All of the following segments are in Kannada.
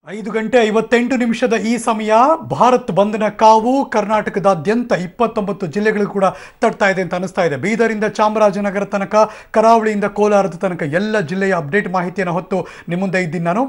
ಐದು ಗಂಟೆ ಐವತ್ತೆಂಟು ನಿಮಿಷದ ಈ ಸಮಯ ಭಾರತ್ ಬಂದ್ನ ಕಾವು ಕರ್ನಾಟಕದಾದ್ಯಂತ ಇಪ್ಪತ್ತೊಂಬತ್ತು ಜಿಲ್ಲೆಗಳು ಕೂಡ ತಡ್ತಾ ಇದೆ ಅಂತ ಅನಿಸ್ತಾ ಇದೆ ಬೀದರಿಂದ ಚಾಮರಾಜನಗರ ತನಕ ಕರಾವಳಿಯಿಂದ ಕೋಲಾರದ ತನಕ ಎಲ್ಲ ಜಿಲ್ಲೆಯ ಅಪ್ಡೇಟ್ ಮಾಹಿತಿಯನ್ನು ಹೊತ್ತು ನಿಮ್ಮ ಮುಂದೆ ಇದ್ದೀನಿ ನಾನು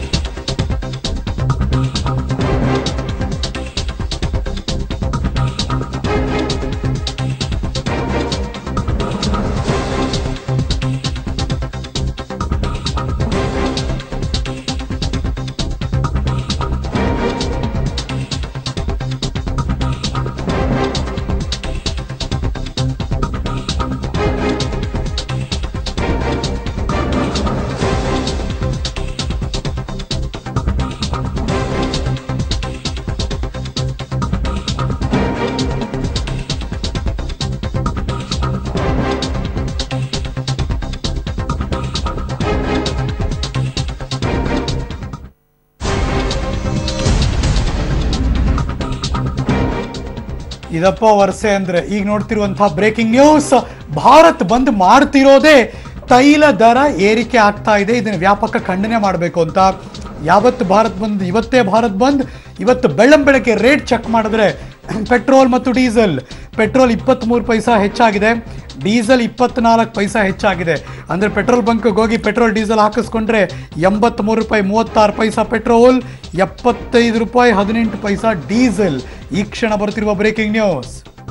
ಇದಪ್ಪ ವರ್ಷೆ ಅಂದ್ರೆ ಈಗ ನೋಡ್ತಿರುವಂತಹ ಬ್ರೇಕಿಂಗ್ ನ್ಯೂಸ್ ಭಾರತ್ ಬಂದ್ ಮಾಡ್ತಿರೋದೇ ತೈಲ ದರ ಏರಿಕೆ ಆಗ್ತಾ ಇದೆ ಇದನ್ನು ವ್ಯಾಪಕ ಖಂಡನೆ ಮಾಡಬೇಕು ಅಂತ ಯಾವತ್ತು ಭಾರತ್ ಬಂದ್ ಇವತ್ತೇ ಭಾರತ್ ಬಂದ್ ಇವತ್ತು ಬೆಳ್ಳಂ ಬೆಳಗ್ಗೆ ರೇಟ್ ಚೆಕ್ ಮಾಡಿದ್ರೆ ಪೆಟ್ರೋಲ್ ಮತ್ತು ಡೀಸೆಲ್ ಪೆಟ್ರೋಲ್ ಇಪ್ಪತ್ತ್ಮೂರು ಪೈಸಾ ಹೆಚ್ಚಾಗಿದೆ ಡೀಸೆಲ್ ಇಪ್ಪತ್ನಾಲ್ಕು ಪೈಸಾ ಹೆಚ್ಚಾಗಿದೆ ಅಂದರೆ ಪೆಟ್ರೋಲ್ ಬಂಕ್ಗೆ ಹೋಗಿ ಪೆಟ್ರೋಲ್ ಡೀಸೆಲ್ ಹಾಕಿಸ್ಕೊಂಡ್ರೆ ಎಂಬತ್ತ್ಮೂರು ರೂಪಾಯಿ ಮೂವತ್ತಾರು ಪೈಸಾ ಪೆಟ್ರೋಲ್ ಎಪ್ಪತ್ತೈದು ರೂಪಾಯಿ ಹದಿನೆಂಟು ಪೈಸಾ ಡೀಸೆಲ್ ಈ ಕ್ಷಣ ಬರ್ತಿರುವ ಬ್ರೇಕಿಂಗ್ ನ್ಯೂಸ್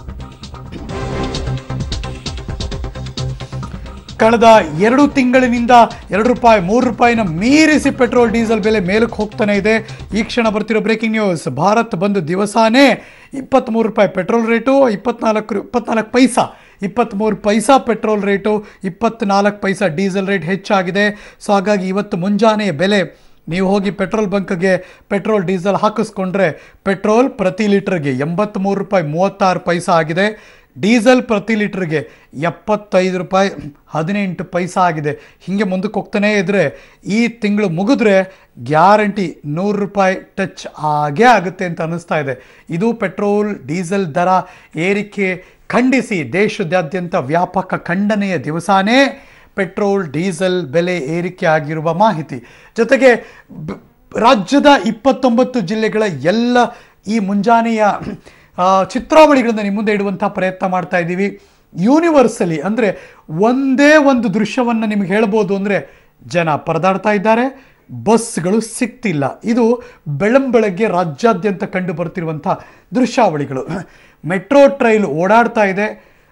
ಕಳೆದ ಎರಡು ತಿಂಗಳಿನಿಂದ ಎರಡು ರೂಪಾಯಿ ಮೂರು ರೂಪಾಯಿನ ಮೀರಿಸಿ ಪೆಟ್ರೋಲ್ ಡೀಸೆಲ್ ಬೆಲೆ ಮೇಲಕ್ಕೆ ಹೋಗ್ತಾನೆ ಇದೆ ಈ ಕ್ಷಣ ಬರ್ತಿರೋ ಬ್ರೇಕಿಂಗ್ ನ್ಯೂಸ್ ಭಾರತ್ ಬಂದು ದಿವಸಾನೇ ಇಪ್ಪತ್ತ್ಮೂರು ರೂಪಾಯಿ ಪೆಟ್ರೋಲ್ ರೇಟು ಇಪ್ಪತ್ನಾಲ್ಕು ರು- ಇಪ್ಪತ್ನಾಲ್ಕು ಪೈಸಾ ಇಪ್ಪತ್ತ್ಮೂರು ಪೈಸಾ ಪೆಟ್ರೋಲ್ ರೇಟು ಇಪ್ಪತ್ನಾಲ್ಕು ಪೈಸಾ ಡೀಸೆಲ್ ರೇಟ್ ಹೆಚ್ಚಾಗಿದೆ ಸೊ ಹಾಗಾಗಿ ಇವತ್ತು ಮುಂಜಾನೆಯ ಬೆಲೆ ನೀವು ಹೋಗಿ ಪೆಟ್ರೋಲ್ ಬಂಕ್ಗೆ ಪೆಟ್ರೋಲ್ ಡೀಸೆಲ್ ಹಾಕಿಸ್ಕೊಂಡ್ರೆ ಪೆಟ್ರೋಲ್ ಪ್ರತಿ ಲೀಟರ್ಗೆ ಎಂಬತ್ತ್ಮೂರು ರೂಪಾಯಿ ಮೂವತ್ತಾರು ಪೈಸಾ ಆಗಿದೆ ಡೀಸೆಲ್ ಪ್ರತಿ ಲೀಟ್ರಿಗೆ ಎಪ್ಪತ್ತೈದು ರೂಪಾಯಿ ಹದಿನೆಂಟು ಪೈಸಾ ಆಗಿದೆ ಹೀಗೆ ಮುಂದಕ್ಕೆ ಹೋಗ್ತಾನೇ ಇದ್ದರೆ ಈ ತಿಂಗಳು ಮುಗಿದ್ರೆ ಗ್ಯಾರಂಟಿ ನೂರು ರೂಪಾಯಿ ಟಚ್ ಆಗೇ ಆಗುತ್ತೆ ಅಂತ ಅನ್ನಿಸ್ತಾ ಇದೆ ಇದು ಪೆಟ್ರೋಲ್ ಡೀಸೆಲ್ ದರ ಏರಿಕೆ ಖಂಡಿಸಿ ದೇಶದಾದ್ಯಂತ ವ್ಯಾಪಕ ಖಂಡನೆಯ ದಿವಸಾನೇ ಪೆಟ್ರೋಲ್ ಡೀಸೆಲ್ ಬೆಲೆ ಏರಿಕೆ ಆಗಿರುವ ಮಾಹಿತಿ ಜೊತೆಗೆ ಬ- ರಾಜ್ಯದ ಇಪ್ಪತ್ತೊಂಬತ್ತು ಜಿಲ್ಲೆಗಳ ಎಲ್ಲ ಈ ಮುಂಜಾನೆಯ ಆ, ಚಿತ್ರಾವಳಿಗಳನ್ನು ನಿಮ್ಮ ಮುಂದೆ ಇಡುವಂಥ ಪ್ರಯತ್ನ ಮಾಡ್ತಾ ಇದ್ದೀವಿ ಯೂನಿವರ್ಸಲಿ ಅಂದರೆ ಒಂದೇ ಒಂದು ದೃಶ್ಯವನ್ನು ನಿಮ್ಗೆ ಹೇಳ್ಬೋದು ಅಂದರೆ ಜನ ಪರದಾಡ್ತಾ ಇದ್ದಾರೆ ಬಸ್ಗಳು ಸಿಗ್ತಿಲ್ಲ ಇದು ಬೆಳಂಬೆಳಗ್ಗೆ ರಾಜ್ಯಾದ್ಯಂತ ಕಂಡು ಬರ್ತಿರುವಂಥ ದೃಶ್ಯಾವಳಿಗಳು ಮೆಟ್ರೋ ಟ್ರೈಲ್ ಓಡಾಡ್ತಾ ಇದೆ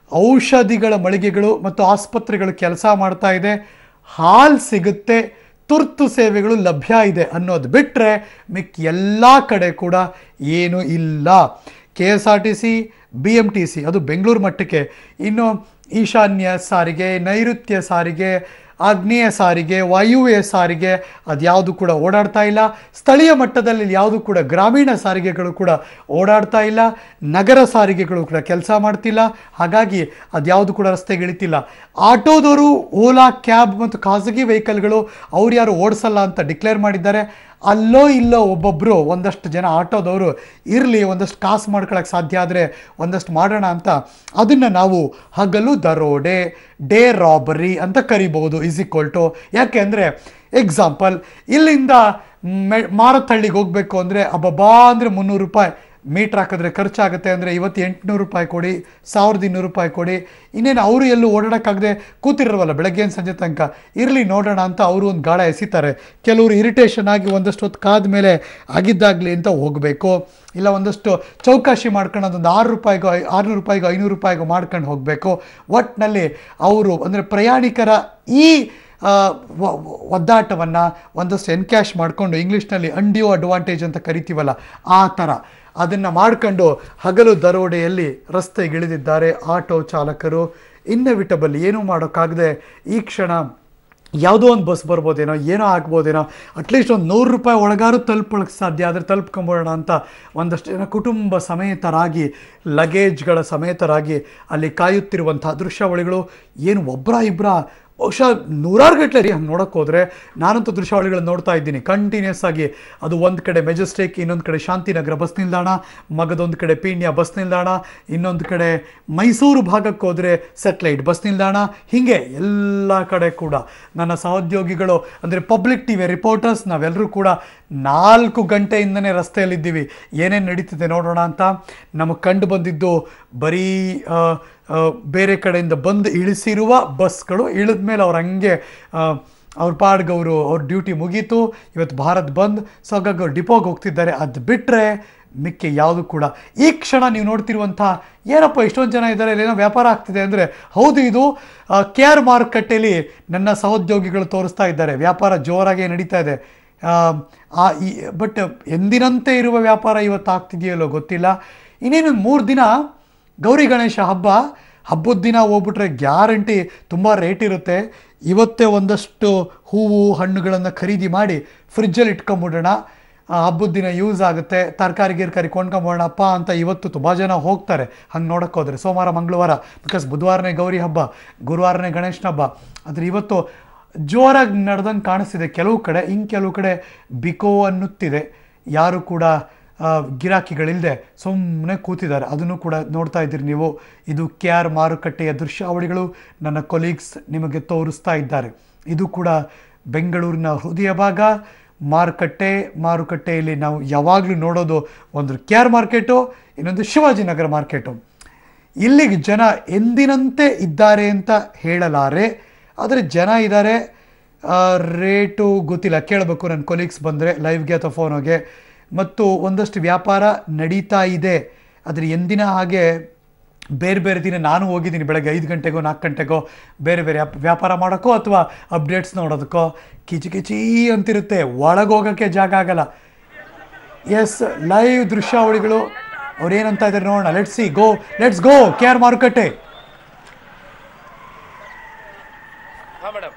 ಔಷಧಿಗಳ ಮಳಿಗೆಗಳು ಮತ್ತು ಆಸ್ಪತ್ರೆಗಳು ಕೆಲಸ ಮಾಡ್ತಾ ಇದೆ ಹಾಲ್ ಸಿಗುತ್ತೆ ತುರ್ತು ಸೇವೆಗಳು ಲಭ್ಯ ಇದೆ ಅನ್ನೋದು ಬಿಟ್ಟರೆ ಮಿಕ್ಕ ಎಲ್ಲ ಕಡೆ ಕೂಡ ಏನೂ ಇಲ್ಲ K S R T C B M T C ಅದು ಬೆಂಗಳೂರು ಮಟ್ಟಕ್ಕೆ ಇನ್ನು ಈಶಾನ್ಯ ಸಾರಿಗೆ ನೈಋತ್ಯ ಸಾರಿಗೆ ಆಗ್ನೇಯ ಸಾರಿಗೆ ವಾಯುವ್ಯ ಸಾರಿಗೆ ಅದ್ಯಾವುದು ಕೂಡ ಓಡಾಡ್ತಾ ಇಲ್ಲ ಸ್ಥಳೀಯ ಮಟ್ಟದಲ್ಲಿ ಯಾವುದು ಕೂಡ ಗ್ರಾಮೀಣ ಸಾರಿಗೆಗಳು ಕೂಡ ಓಡಾಡ್ತಾ ಇಲ್ಲ ನಗರ ಸಾರಿಗೆಗಳು ಕೂಡ ಕೆಲಸ ಮಾಡ್ತಿಲ್ಲ ಹಾಗಾಗಿ ಅದ್ಯಾವುದು ಕೂಡ ರಸ್ತೆಗೆ ಇಳಿತಿಲ್ಲ ಆಟೋದವರು ಓಲಾ ಕ್ಯಾಬ್ ಮತ್ತು ಖಾಸಗಿ ವೆಹಿಕಲ್ಗಳು ಅವ್ರು ಯಾರು ಓಡಿಸಲ್ಲ ಅಂತ ಡಿಕ್ಲೇರ್ ಮಾಡಿದ್ದಾರೆ ಅಲ್ಲೋ ಇಲ್ಲೋ ಒಬ್ಬೊಬ್ಬರು ಒಂದಷ್ಟು ಜನ ಆಟೋದವರು ಇರಲಿ ಒಂದಷ್ಟು ಕಾಸು ಮಾಡ್ಕೊಳಕ್ಕೆ ಸಾಧ್ಯ ಆದರೆ ಒಂದಷ್ಟು ಮಾಡೋಣ ಅಂತ ಅದನ್ನು ನಾವು ಹಗಲು ದರೋಡೆ ಡೇ ರಾಬರಿ ಅಂತ ಕರಿಬಹುದು ಇಸ್ ಈಕ್ವಲ್ ಟು ಯಾಕೆ ಅಂದರೆ ಎಕ್ಸಾಂಪಲ್ ಇಲ್ಲಿಂದ ಮೆ ಮಾರತ್ತಹಳ್ಳಿಗೆ ಹೋಗಬೇಕು ಅಂದರೆ ಅಬ್ಬಬ್ಬಾ ಅಂದರೆ ಮುನ್ನೂರು ರೂಪಾಯಿ ಮೀಟ್ರ್ ಹಾಕಿದ್ರೆ ಖರ್ಚಾಗುತ್ತೆ ಅಂದರೆ ಇವತ್ತು ಎಂಟುನೂರು ರೂಪಾಯಿ ಕೊಡಿ ಸಾವಿರದ ಇನ್ನೂರು ರೂಪಾಯಿ ಕೊಡಿ ಇನ್ನೇನು ಅವರು ಎಲ್ಲೂ ಓಡಾಡೋಕ್ಕಾಗದೆ ಕೂತಿರಲ್ವಲ್ಲ ಬೆಳಗ್ಗೆ ಸಂಜೆ ತನಕ ಇರಲಿ ನೋಡೋಣ ಅಂತ ಅವರು ಒಂದು ಗಾಳ ಎಸಿತಾರೆ ಕೆಲವರು ಇರಿಟೇಷನ್ ಆಗಿ ಒಂದಷ್ಟು ಹೊತ್ತು ಕಾದ ಮೇಲೆ ಆಗಿದ್ದಾಗಲಿ ಅಂತ ಹೋಗಬೇಕು ಇಲ್ಲ ಒಂದಷ್ಟು ಚೌಕಾಶಿ ಮಾಡ್ಕೊಂಡು ಅದೊಂದು ಆರು ರೂಪಾಯಿಗೋ ಐ- ಆರುನೂರು ರೂಪಾಯಿಗೋ ಐನೂರು ರೂಪಾಯಿಗೋ ಮಾಡ್ಕೊಂಡು ಹೋಗಬೇಕು ಒಟ್ಟಿನಲ್ಲಿ ಅವರು ಅಂದರೆ ಪ್ರಯಾಣಿಕರ ಈ ಆ, ವ- ವ- ಒದ್ದಾಟವನ್ನು ಒಂದಷ್ಟು ಎನ್ಕ್ಯಾಶ್ ಮಾಡಿಕೊಂಡು ಇಂಗ್ಲೀಷ್ನಲ್ಲಿ ಅಂಡಿಯೋ ಅಡ್ವಾಂಟೇಜ್ ಅಂತ ಕರಿತೀವಲ್ಲ ಆ ಥರ ಅದನ್ನು ಮಾಡ್ಕೊಂಡು ಹಗಲು ದರೋಡೆಯಲ್ಲಿ ರಸ್ತೆಗಿಳಿದಿದ್ದಾರೆ ಆಟೋ ಚಾಲಕರು ಇನ್ನವಿಟಬಲ್ ಏನೂ ಮಾಡೋಕ್ಕಾಗದೆ ಈ ಕ್ಷಣ ಯಾವುದೋ ಒಂದು ಬಸ್ ಬರ್ಬೋದೇನೋ ಏನೋ ಆಗ್ಬೋದೇನೋ ಅಟ್ಲೀಸ್ಟ್ ಒಂದು ನೂರು ರೂಪಾಯಿ ಒಳಗಾರು ತಲುಪೋಳಕ್ಕೆ ಸಾಧ್ಯ ಆದರೆ ತಲುಪ್ಕೊಂಬೋಣ ಅಂತ ಒಂದಷ್ಟು ಜನ ಕುಟುಂಬ ಸಮೇತರಾಗಿ ಲಗೇಜ್ಗಳ ಸಮೇತರಾಗಿ ಅಲ್ಲಿ ಕಾಯುತ್ತಿರುವಂಥ ದೃಶ್ಯಾವಳಿಗಳು ಏನು ಒಬ್ಬರ ಇಬ್ಬರ ಬಹುಶಃ ನೂರಾರು ಗಟ್ಟಲೆ ರೀ ಹಂಗೆ ನೋಡೋಕೆ ಹೋದರೆ ನಾನಂತೂ ದೃಶ್ಯಾವಳಿಗಳನ್ನ ನೋಡ್ತಾ ಇದ್ದೀನಿ ಕಂಟಿನ್ಯೂಸ್ ಆಗಿ ಅದು ಒಂದು ಕಡೆ ಮೆಜೆಸ್ಟಿಕ್ ಇನ್ನೊಂದು ಕಡೆ ಶಾಂತಿನಗರ ಬಸ್ ನಿಲ್ದಾಣ ಮಗದೊಂದು ಕಡೆ ಪೀಣ್ಯ ಬಸ್ ನಿಲ್ದಾಣ ಇನ್ನೊಂದು ಕಡೆ ಮೈಸೂರು ಭಾಗಕ್ಕೆ ಹೋದರೆ ಸೆಟ್ಲೈಟ್ ಬಸ್ ನಿಲ್ದಾಣ ಹೀಗೆ ಎಲ್ಲ ಕಡೆ ಕೂಡ ನನ್ನ ಸಹೋದ್ಯೋಗಿಗಳು ಅಂದರೆ ಪಬ್ಲಿಕ್ ಟಿ ವಿ ರಿಪೋರ್ಟರ್ಸ್ ನಾವೆಲ್ಲರೂ ಕೂಡ ನಾಲ್ಕು ಗಂಟೆಯಿಂದನೇ ರಸ್ತೆಯಲ್ಲಿದ್ದೀವಿ ಏನೇನು ನಡೀತಿದೆ ನೋಡೋಣ ಅಂತ ನಮಗೆ ಕಂಡು ಬಂದಿದ್ದು ಬರೀ ಆ, ಆ, ಬೇರೆ ಕಡೆಯಿಂದ ಬಂದು ಇಳಿಸಿರುವ ಬಸ್ಗಳು ಇಳಿದ ಮೇಲೆ ಅವ್ರು ಹಂಗೆ ಆ, ಅವ್ರ ಪಾಡ್ಗೆ ಅವರು ಅವ್ರ ಡ್ಯೂಟಿ ಮುಗೀತು ಇವತ್ತು ಭಾರತ್ ಬಂದ್ ಸೊ ಹಾಗಾಗಿ ಅವ್ರು ಡಿಪೋಗೆ ಹೋಗ್ತಿದ್ದಾರೆ ಅದು ಬಿಟ್ಟರೆ ಮಿಕ್ಕಿ ಯಾವುದು ಕೂಡ ಈ ಕ್ಷಣ ನೀವು ನೋಡ್ತಿರುವಂಥ ಏನಪ್ಪ ಇಷ್ಟೊಂದು ಜನ ಇದ್ದಾರೆ ಇಲ್ಲೇನೋ ವ್ಯಾಪಾರ ಆಗ್ತಿದೆ ಅಂದರೆ ಹೌದು ಇದು ಕೆ ಆರ್ ಮಾರುಕಟ್ಟೆಯಲ್ಲಿ ನನ್ನ ಸಹೋದ್ಯೋಗಿಗಳು ತೋರಿಸ್ತಾ ಇದ್ದಾರೆ ವ್ಯಾಪಾರ ಜೋರಾಗಿ ನಡೀತಾ ಇದೆ ಆ, ಆ ಈ ಬಟ್ ಎಂದಿನಂತೆ ಇರುವ ವ್ಯಾಪಾರ ಇವತ್ತು ಆಗ್ತಿದೆಯಲ್ಲೋ ಗೊತ್ತಿಲ್ಲ ಇನ್ನೇನು ಮೂರು ದಿನ ಗೌರಿ ಗಣೇಶ ಹಬ್ಬ ಹಬ್ಬದ ದಿನ ಹೋಗ್ಬಿಟ್ರೆ ಗ್ಯಾರಂಟಿ ತುಂಬ ರೇಟ್ ಇರುತ್ತೆ ಇವತ್ತೇ ಒಂದಷ್ಟು ಹೂವು ಹಣ್ಣುಗಳನ್ನು ಖರೀದಿ ಮಾಡಿ ಫ್ರಿಜ್ಜಲ್ಲಿ ಇಟ್ಕೊಂಬಿಡೋಣ ಆ, ಹಬ್ಬದ ದಿನ ಯೂಸ್ ಆಗುತ್ತೆ ತರಕಾರಿ ಗಿರ್ಕಾರಿ ಕೊಂಡ್ಕೊಂಬೋಣಪ್ಪ ಅಂತ ಇವತ್ತು ತುಂಬ ಜನ ಹೋಗ್ತಾರೆ ಹಂಗೆ ನೋಡಕ್ಕೆ ಹೋದರೆ ಸೋಮವಾರ ಮಂಗಳವಾರ ಬಿಕಾಸ್ ಬುಧವಾರನೇ ಗೌರಿ ಹಬ್ಬ ಗುರುವಾರನೇ ಗಣೇಶನ ಹಬ್ಬ ಆದರೆ ಇವತ್ತು ಜೋರಾಗಿ ನಡೆದಂಗೆ ಕಾಣಿಸ್ತಿದೆ ಕೆಲವು ಕಡೆ ಇನ್ನು ಕೆಲವು ಕಡೆ ಬಿಕೋ ಅನ್ನುತ್ತಿದೆ ಯಾರು ಕೂಡ ಆ, ಗಿರಾಕಿಗಳಿಲ್ಲದೆ ಸುಮ್ಮನೆ ಕೂತಿದ್ದಾರೆ ಅದನ್ನು ಕೂಡ ನೋಡ್ತಾ ಇದ್ದೀರಿ ನೀವು ಇದು ಕೆ ಆರ್ ಮಾರುಕಟ್ಟೆಯ ದೃಶ್ಯಾವಳಿಗಳು ನನ್ನ ಕೊಲೀಗ್ಸ್ ನಿಮಗೆ ತೋರಿಸ್ತಾ ಇದ್ದಾರೆ ಇದು ಕೂಡ ಬೆಂಗಳೂರಿನ ಹೃದಯ ಭಾಗ ಮಾರುಕಟ್ಟೆ ಮಾರುಕಟ್ಟೆಯಲ್ಲಿ ನಾವು ಯಾವಾಗಲೂ ನೋಡೋದು ಒಂದು ಕೆ ಆರ್ ಮಾರ್ಕೆಟು ಇನ್ನೊಂದು ಶಿವಾಜಿನಗರ ಮಾರ್ಕೆಟು ಇಲ್ಲಿಗೆ ಜನ ಎಂದಿನಂತೆ ಇದ್ದಾರೆ ಅಂತ ಹೇಳಲಾರೆ ಆದರೆ ಜನ ಇದ್ದಾರೆ ಆ, ರೇಟು ಗೊತ್ತಿಲ್ಲ ಕೇಳಬೇಕು ನನ್ನ ಕೊಲೀಗ್ಸ್ ಬಂದರೆ ಲೈವ್ಗೆ ಅಥವಾ ಫೋನಿಗೆ ಮತ್ತು ಒಂದಷ್ಟು ವ್ಯಾಪಾರ ನಡೀತಾ ಇದೆ ಆದರೆ ಎಂದಿನ ಹಾಗೆ ಬೇರೆ ಬೇರೆ ದಿನ ನಾನು ಹೋಗಿದ್ದೀನಿ ಬೆಳಗ್ಗೆ ಐದು ಗಂಟೆಗೋ ನಾಲ್ಕು ಗಂಟೆಗೋ ಬೇರೆ ಬೇರೆ ವ್ಯಾಪ್- ವ್ಯಾಪಾರ ಮಾಡೋಕ್ಕೋ ಅಥವಾ ಅಪ್ಡೇಟ್ಸ್ ನೋಡೋದಕ್ಕೋ ಕಿಚಿ ಕಿಚಿ ಅಂತಿರುತ್ತೆ ಒಳಗೆ ಹೋಗೋಕ್ಕೆ ಜಾಗ ಆಗಲ್ಲ ಎಸ್ ಲೈವ್ ದೃಶ್ಯಾವಳಿಗಳು ಅವ್ರು ಏನಂತ ಇದ್ದಾರೆ ನೋಡೋಣ let's see go let's go K R ಮಾರುಕಟ್ಟೆ ಹಾ ಮೇಡಮ್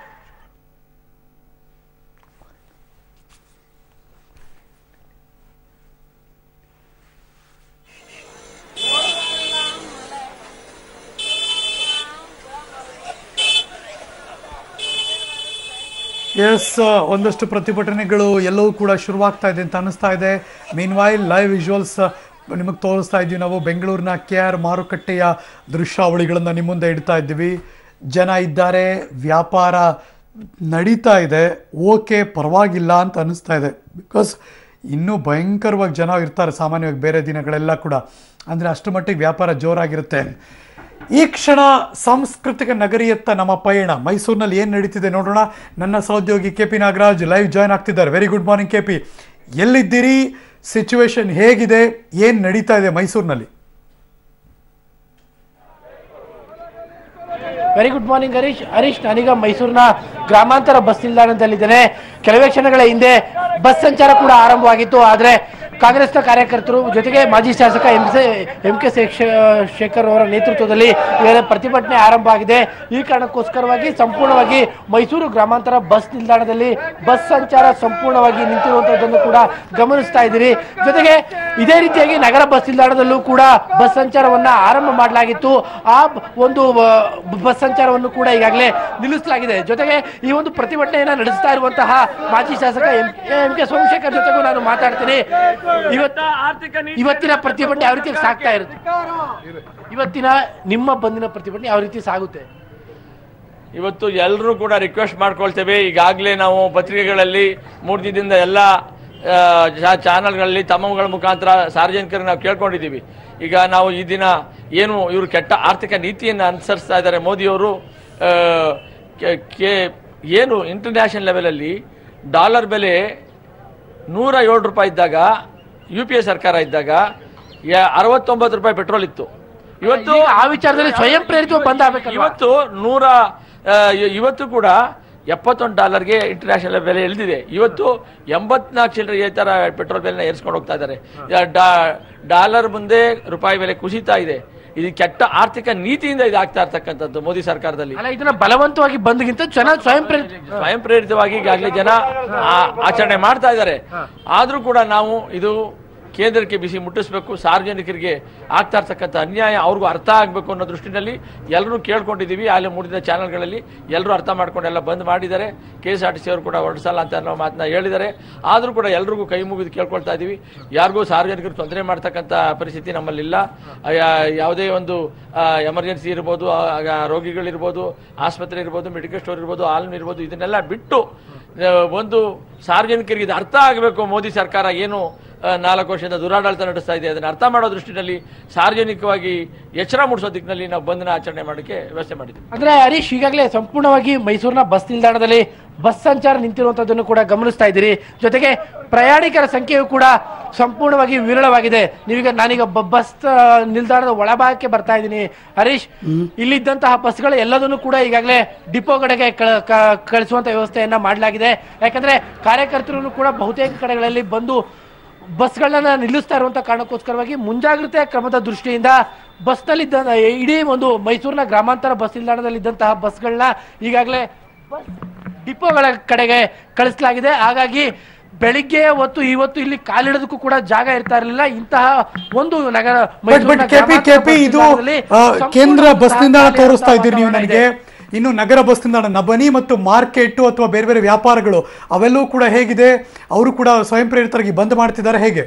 ಎಸ್ ಒಂದಷ್ಟು ಪ್ರತಿಭಟನೆಗಳು ಎಲ್ಲವೂ ಕೂಡ ಶುರುವಾಗ್ತಾ ಇದೆ ಅಂತ ಅನ್ನಿಸ್ತಾ ಇದೆ ಮೀನ್ ವೈಲ್ ಲೈವ್ ವಿಜುವಲ್ಸ್ ನಿಮಗೆ ತೋರಿಸ್ತಾ ಇದ್ದೀವಿ ನಾವು ಬೆಂಗಳೂರಿನ ಕೆ ಆರ್ ಮಾರುಕಟ್ಟೆಯ ದೃಶ್ಯಾವಳಿಗಳನ್ನು ನಿಮ್ಮ ಮುಂದೆ ಇಡ್ತಾ ಇದ್ದೀವಿ ಜನ ಇದ್ದಾರೆ ವ್ಯಾಪಾರ ನಡೀತಾ ಇದೆ ಓಕೆ ಪರವಾಗಿಲ್ಲ ಅಂತ ಅನ್ನಿಸ್ತಾ ಇದೆ ಬಿಕಾಸ್ ಇನ್ನೂ ಭಯಂಕರವಾಗಿ ಜನ ಇರ್ತಾರೆ ಸಾಮಾನ್ಯವಾಗಿ ಬೇರೆ ದಿನಗಳೆಲ್ಲ ಕೂಡ ಅಂದರೆ ಅಷ್ಟು ಮಟ್ಟಿಗೆ ವ್ಯಾಪಾರ ಜೋರಾಗಿರುತ್ತೆ ಈ ಕ್ಷಣ ಸಾಂಸ್ಕೃತಿಕ ನಗರಿಯತ್ತ ನಮ್ಮ ಪಯಣ ಮೈಸೂರಿನಲ್ಲಿ ಏನು ನಡೀತಿದೆ ನೋಡೋಣ ನನ್ನ ಸಹೋದ್ಯೋಗಿ K P Nagaraj live join ಆಗ್ತಿದ್ದಾರೆ very good morning K P ಎಲ್ಲಿದ್ದೀರಿ ಸಿಚುವೇಶನ್ ಹೇಗಿದೆ ಏನು ನಡೀತಾ ಇದೆ ಮೈಸೂರಿನಲ್ಲಿ very good morning Harish Harish ನಾನೀಗ ಮೈಸೂರಿನ ಗ್ರಾಮಾಂತರ ಬಸ್ ನಿಲ್ದಾಣದಲ್ಲಿದ್ದೇನೆ ಕೆಲವೇ ಕ್ಷಣಗಳ ಹಿಂದೆ ಬಸ್ ಸಂಚಾರ ಕೂಡ ಆರಂಭವಾಗಿತ್ತು ಆದರೆ ಕಾಂಗ್ರೆಸ್ನ ಕಾರ್ಯಕರ್ತರು ಜೊತೆಗೆ ಮಾಜಿ ಶಾಸಕ M C M K Shekhar ಅವರ ನೇತೃತ್ವದಲ್ಲಿ ಈಗ ಪ್ರತಿಭಟನೆ ಆರಂಭ ಆಗಿದೆ ಈ ಕಾರಣಕ್ಕೋಸ್ಕರವಾಗಿ ಸಂಪೂರ್ಣವಾಗಿ ಮೈಸೂರು ಗ್ರಾಮಾಂತರ ಬಸ್ ನಿಲ್ದಾಣದಲ್ಲಿ ಬಸ್ ಸಂಚಾರ ಸಂಪೂರ್ಣವಾಗಿ ನಿಂತಿರುವಂತದ್ದನ್ನು ಕೂಡ ಗಮನಿಸ್ತಾ ಇದ್ದೀರಿ ಜೊತೆಗೆ ಇದೇ ರೀತಿಯಾಗಿ ನಗರ ಬಸ್ ನಿಲ್ದಾಣದಲ್ಲೂ ಕೂಡ ಬಸ್ ಸಂಚಾರವನ್ನ ಆರಂಭ ಮಾಡಲಾಗಿತ್ತು ಆ ಬ- ಒಂದು ಆ, ಬಸ್ ಸಂಚಾರವನ್ನು ಕೂಡ ಈಗಾಗಲೇ ನಿಲ್ಲಿಸಲಾಗಿದೆ ಜೊತೆಗೆ ಈ ಒಂದು ಪ್ರತಿಭಟನೆಯನ್ನ ನಡೆಸ್ತಾ ಇರುವಂತಹ ಮಾಜಿ ಶಾಸಕ ಎಂ ಎಂ ಕೆ ಸೋಮಶೇಖರ್ ಜೊತೆಗೂ ನಾನು ಮಾತಾಡ್ತೀನಿ ಇವತ್ತ ಇವತ್ತಿನ ಪ್ರತಿಭಟನೆ ಯಾವ ರೀತಿ ಸಾಗ್ತಾ ಇರುತ್ತೆ ಇವತ್ತಿನ ನಿಮ್ಮ ಬಂದಿನ ಪ್ರತಿಭಟನೆ ಯಾವ ರೀತಿ ಸಾಗುತ್ತೆ ಇವತ್ತು ಎಲ್ಲರೂ ಕೂಡ ರಿಕ್ವೆಸ್ಟ್ ಮಾಡ್ಕೊಳ್ತೇವೆ ಈಗಾಗಲೇ ನಾವು ಪತ್ರಿಕೆಗಳಲ್ಲಿ ಮೂರು ದಿನದಿಂದ ಎಲ್ಲ ಚಾನಲ್ಗಳಲ್ಲಿ ತಮ್ಮಗಳ ಮುಖಾಂತರ ಸಾರ್ವಜನಿಕರಿಗೆ ನಾವು ಕೇಳ್ಕೊಂಡಿದ್ದೀವಿ ಈಗ ನಾವು ಈ ದಿನ ಏನು ಇವರು ಕೆಟ್ಟ ಆರ್ಥಿಕ ನೀತಿಯನ್ನು ಅನುಸರಿಸ್ತಾ ಇದ್ದಾರೆ ಮೋದಿಯವರು ಆ, ಕೆ- ಕೆ- ಏನು ಇಂಟರ್ನ್ಯಾಷನಲ್ ಲೆವೆಲಲ್ಲಿ ಡಾಲರ್ ಬೆಲೆ ನೂರ ಏಳು ರೂಪಾಯಿ ಇದ್ದಾಗ ಯು ಪಿ ಎ ಸರ್ಕಾರ ಇದ್ದಾಗ ಯ- ಅರವತ್ತೊಂಬತ್ತು ರೂಪಾಯಿ ಪೆಟ್ರೋಲ್ ಇತ್ತು ಇವತ್ತು ಈಗ ಆ ವಿಚಾರದಲ್ಲಿ ಸ್ವಯಂ ಪ್ರೇರಿತ ಬಂದ್ ಆಗ್ಬೇಕಲ್ವಾ ಇವತ್ತು ನೂರ ಆ, ಇ- ಇವತ್ತು ಕೂಡ ಎಪ್ಪತ್ತೊಂದು ಡಾಲರ್ಗೆ ಇಂಟರ್ನ್ಯಾಷನಲ್ ಬೆಲೆ ಇಳಿದಿದೆ ಇವತ್ತು ಎಂಬತ್ನಾಲ್ಕು ಚಿಲ್ಲರೆ ಈ ತರ ಪೆಟ್ರೋಲ್ ಬೆಲೆನ ಏರಿಸ್ಕೊಂಡು ಹೋಗ್ತಾ ಇದ್ದಾರೆ ಯಾ- ಡಾ- ಡಾಲರ್ ಮುಂದೆ ರೂಪಾಯಿ ಬೆಲೆ ಕುಸಿತಾ ಇದೆ ಇದು ಕೆಟ್ಟ ಆರ್ಥಿಕ ನೀತಿಯಿಂದ ಇದು ಆಗ್ತಾ ಇರ್ತಕ್ಕಂಥದ್ದು ಮೋದಿ ಸರ್ಕಾರದಲ್ಲಿ ಅಲ್ಲ ಇದನ್ನ ಬಲವಂತವಾಗಿ ಬಂದ್ಗಿಂತ ಜನ ಸ್ವಯಂ ಪ್ರೇರಿತ ಸ್ವಯಂ ಪ್ರೇರಿತವಾಗಿ ಈಗಾಗಲೇ ಜನ ಆ- ಆಚರಣೆ ಮಾಡ್ತಾ ಇದ್ದಾರೆ ಆದ್ರೂ ಕೂಡ ನಾವು ಇದು ಕೇಂದ್ರಕ್ಕೆ ಬಿಸಿ ಮುಟ್ಟಿಸ್ಬೇಕು ಸಾರ್ವಜನಿಕರಿಗೆ ಆಗ್ತಾ ಇರ್ತಕ್ಕಂಥ ಅನ್ಯಾಯ ಅವ್ರಿಗೂ ಅರ್ಥ ಆಗಬೇಕು ಅನ್ನೋ ದೃಷ್ಟಿನಲ್ಲಿ ಎಲ್ಲರೂ ಕೇಳ್ಕೊಂಡಿದ್ದೀವಿ ಅಲ್ಲಿ ಮೂಡಿದ ಚಾನಲ್ಗಳಲ್ಲಿ ಎಲ್ಲರೂ ಅರ್ಥ ಮಾಡ್ಕೊಂಡು ಎಲ್ಲ ಬಂದ್ ಮಾಡಿದ್ದಾರೆ K S R T C ಅವರು ಕೂಡ ಹೊರಡಿಸಲ್ಲ ಅಂತ ಅನ್ನೋ ಮಾತನ್ನ ಹೇಳಿದ್ದಾರೆ ಆದರೂ ಕೂಡ ಎಲ್ರಿಗೂ ಕೈ ಮುಗಿದು ಕೇಳ್ಕೊಳ್ತಾ ಇದ್ದೀವಿ ಯಾರಿಗೂ ಸಾರ್ವಜನಿಕರು ತೊಂದರೆ ಮಾಡ್ತಕ್ಕಂಥ ಪರಿಸ್ಥಿತಿ ನಮ್ಮಲ್ಲಿಲ್ಲ ಆ, ಯಾ- ಯಾವುದೇ ಒಂದು ಎಮರ್ಜೆನ್ಸಿ ಇರ್ಬೋದು ಆ, ಆ, ರೋಗಿಗಳಿರ್ಬೋದು ಆಸ್ಪತ್ರೆ ಇರ್ಬೋದು ಮೆಡಿಕಲ್ ಸ್ಟೋರ್ ಇರ್ಬೋದು ಆಲ್ಮ್ ಇರ್ಬೋದು ಇದನ್ನೆಲ್ಲ ಬಿಟ್ಟು ಆ, ಒಂದು ಸಾರ್ವಜನಿಕರಿಗೆ ಇದು ಅರ್ಥ ಆಗಬೇಕು ಮೋದಿ ಸರ್ಕಾರ ಏನು ಆ, ನಾಲ್ಕು ವರ್ಷದಿಂದ ದುರಾಡಳಿತ ನಡೆಸ್ತಾ ಇದೆ ಅದನ್ನು ಅರ್ಥ ಮಾಡೋ ದೃಷ್ಟಿನಲ್ಲಿ ಸಾರ್ವಜನಿಕವಾಗಿ ಎಚ್ಚರ ಮೂಡಿಸೋ ದಿಕ್ಕಿನಲ್ಲಿ ನಾವು ಬಂಧನ ಆಚರಣೆ ಮಾಡೋಕ್ಕೆ ವ್ಯವಸ್ಥೆ ಮಾಡಿದ್ದೀವಿ ಅಂದ್ರೆ ಹರೀಶ್ ಈಗಾಗಲೇ ಸಂಪೂರ್ಣವಾಗಿ ಮೈಸೂರಿನ ಬಸ್ ನಿಲ್ದಾಣದಲ್ಲಿ ಬಸ್ ಸಂಚಾರ ನಿಂತಿರುವಂತದ್ದನ್ನು ಕೂಡ ಗಮನಿಸ್ತಾ ಇದ್ದೀರಿ ಜೊತೆಗೆ ಪ್ರಯಾಣಿಕರ ಸಂಖ್ಯೆಯು ಕೂಡ ಸಂಪೂರ್ಣವಾಗಿ ವಿರಳವಾಗಿದೆ ನೀವೀಗ ನಾನೀಗ ಬ- ಬಸ್ ಆ, ನಿಲ್ದಾಣದ ಒಳಭಾಗಕ್ಕೆ ಬರ್ತಾ ಇದ್ದೀನಿ ಹರೀಶ್ ಇಲ್ಲಿದ್ದಂತಹ ಬಸ್ಗಳು ಎಲ್ಲದನ್ನು ಕೂಡ ಈಗಾಗಲೇ ಡಿಪೋ ಕಡೆಗೆ ಕಳ- ಕ- ಕಳಿಸುವಂತ ವ್ಯವಸ್ಥೆಯನ್ನ ಮಾಡಲಾಗಿದೆ ಯಾಕಂದ್ರೆ ಕಾರ್ಯಕರ್ತರು ಕೂಡ ಬಹುತೇಕ ಕಡೆಗಳಲ್ಲಿ ಬಂದು ಬಸ್ಗಳನ್ನ ನಿಲ್ಲಿಸ್ತಾ ಇರುವಂತ ಕಾರಣಕ್ಕೋಸ್ಕರವಾಗಿ ಮುಂಜಾಗ್ರತೆ ಕ್ರಮದ ದೃಷ್ಟಿಯಿಂದ ಬಸ್ನಲ್ಲಿದ್ದ ಇಡೀ ಒಂದು ಮೈಸೂರಿನ ಗ್ರಾಮಾಂತರ ಬಸ್ ನಿಲ್ದಾಣದಲ್ಲಿದ್ದಂತಹ ಬಸ್ಗಳನ್ನ ಈಗಾಗಲೇ ಬಸ್ ಡಿಪೋಗಳ ಕಡೆಗೆ ಕಳಿಸಲಾಗಿದೆ ಹಾಗಾಗಿ ಬೆಳಿಗ್ಗೆ ಹೊತ್ತು ಇವತ್ತು ಇಲ್ಲಿ ಕಾಲಿಡೋದಕ್ಕೂ ಕೂಡ ಜಾಗ ಇರ್ತಾ ಇರಲಿಲ್ಲ ಇಂತಹ ಒಂದು ನಗರ ಬಟ್ ಬಟ್ ಮೈಸೂರಿನ ಕೆಪಿ ಗ್ರಾಮಾಂತರ ಕೆಪಿ ಬಸ್ ಇದು ನಿಲ್ದಾಣದಲ್ಲಿ ಆ, ಕೇಂದ್ರ ಸಂಪೂರ್ಣ ಬಸ್ ನಿಲ್ದಾಣ ಖಾಲಿ ತೋರಿಸ್ತಾ ಇರುವಂತಹ ಇದ್ದೀರಿ ನೀವು ವಾತಾವರಣ ನನಗೆ ಇದೆ. ಇನ್ನು ನಗರ ಬಸ್ ನಿಲ್ದಾಣ ನಬನಿ ಮತ್ತು ಮಾರ್ಕೆಟ್ ಅಥವಾ ಬೇರೆ ಬೇರೆ ವ್ಯಾಪಾರಗಳು ಅವೆಲ್ಲವೂ ಕೂಡ ಹೇಗಿದೆ ಅವರು ಕೂಡ ಸ್ವಯಂ ಪ್ರೇರಿತರಾಗಿ ಬಂದ್ ಮಾಡ್ತಿದ್ದಾರೆ ಹೇಗೆ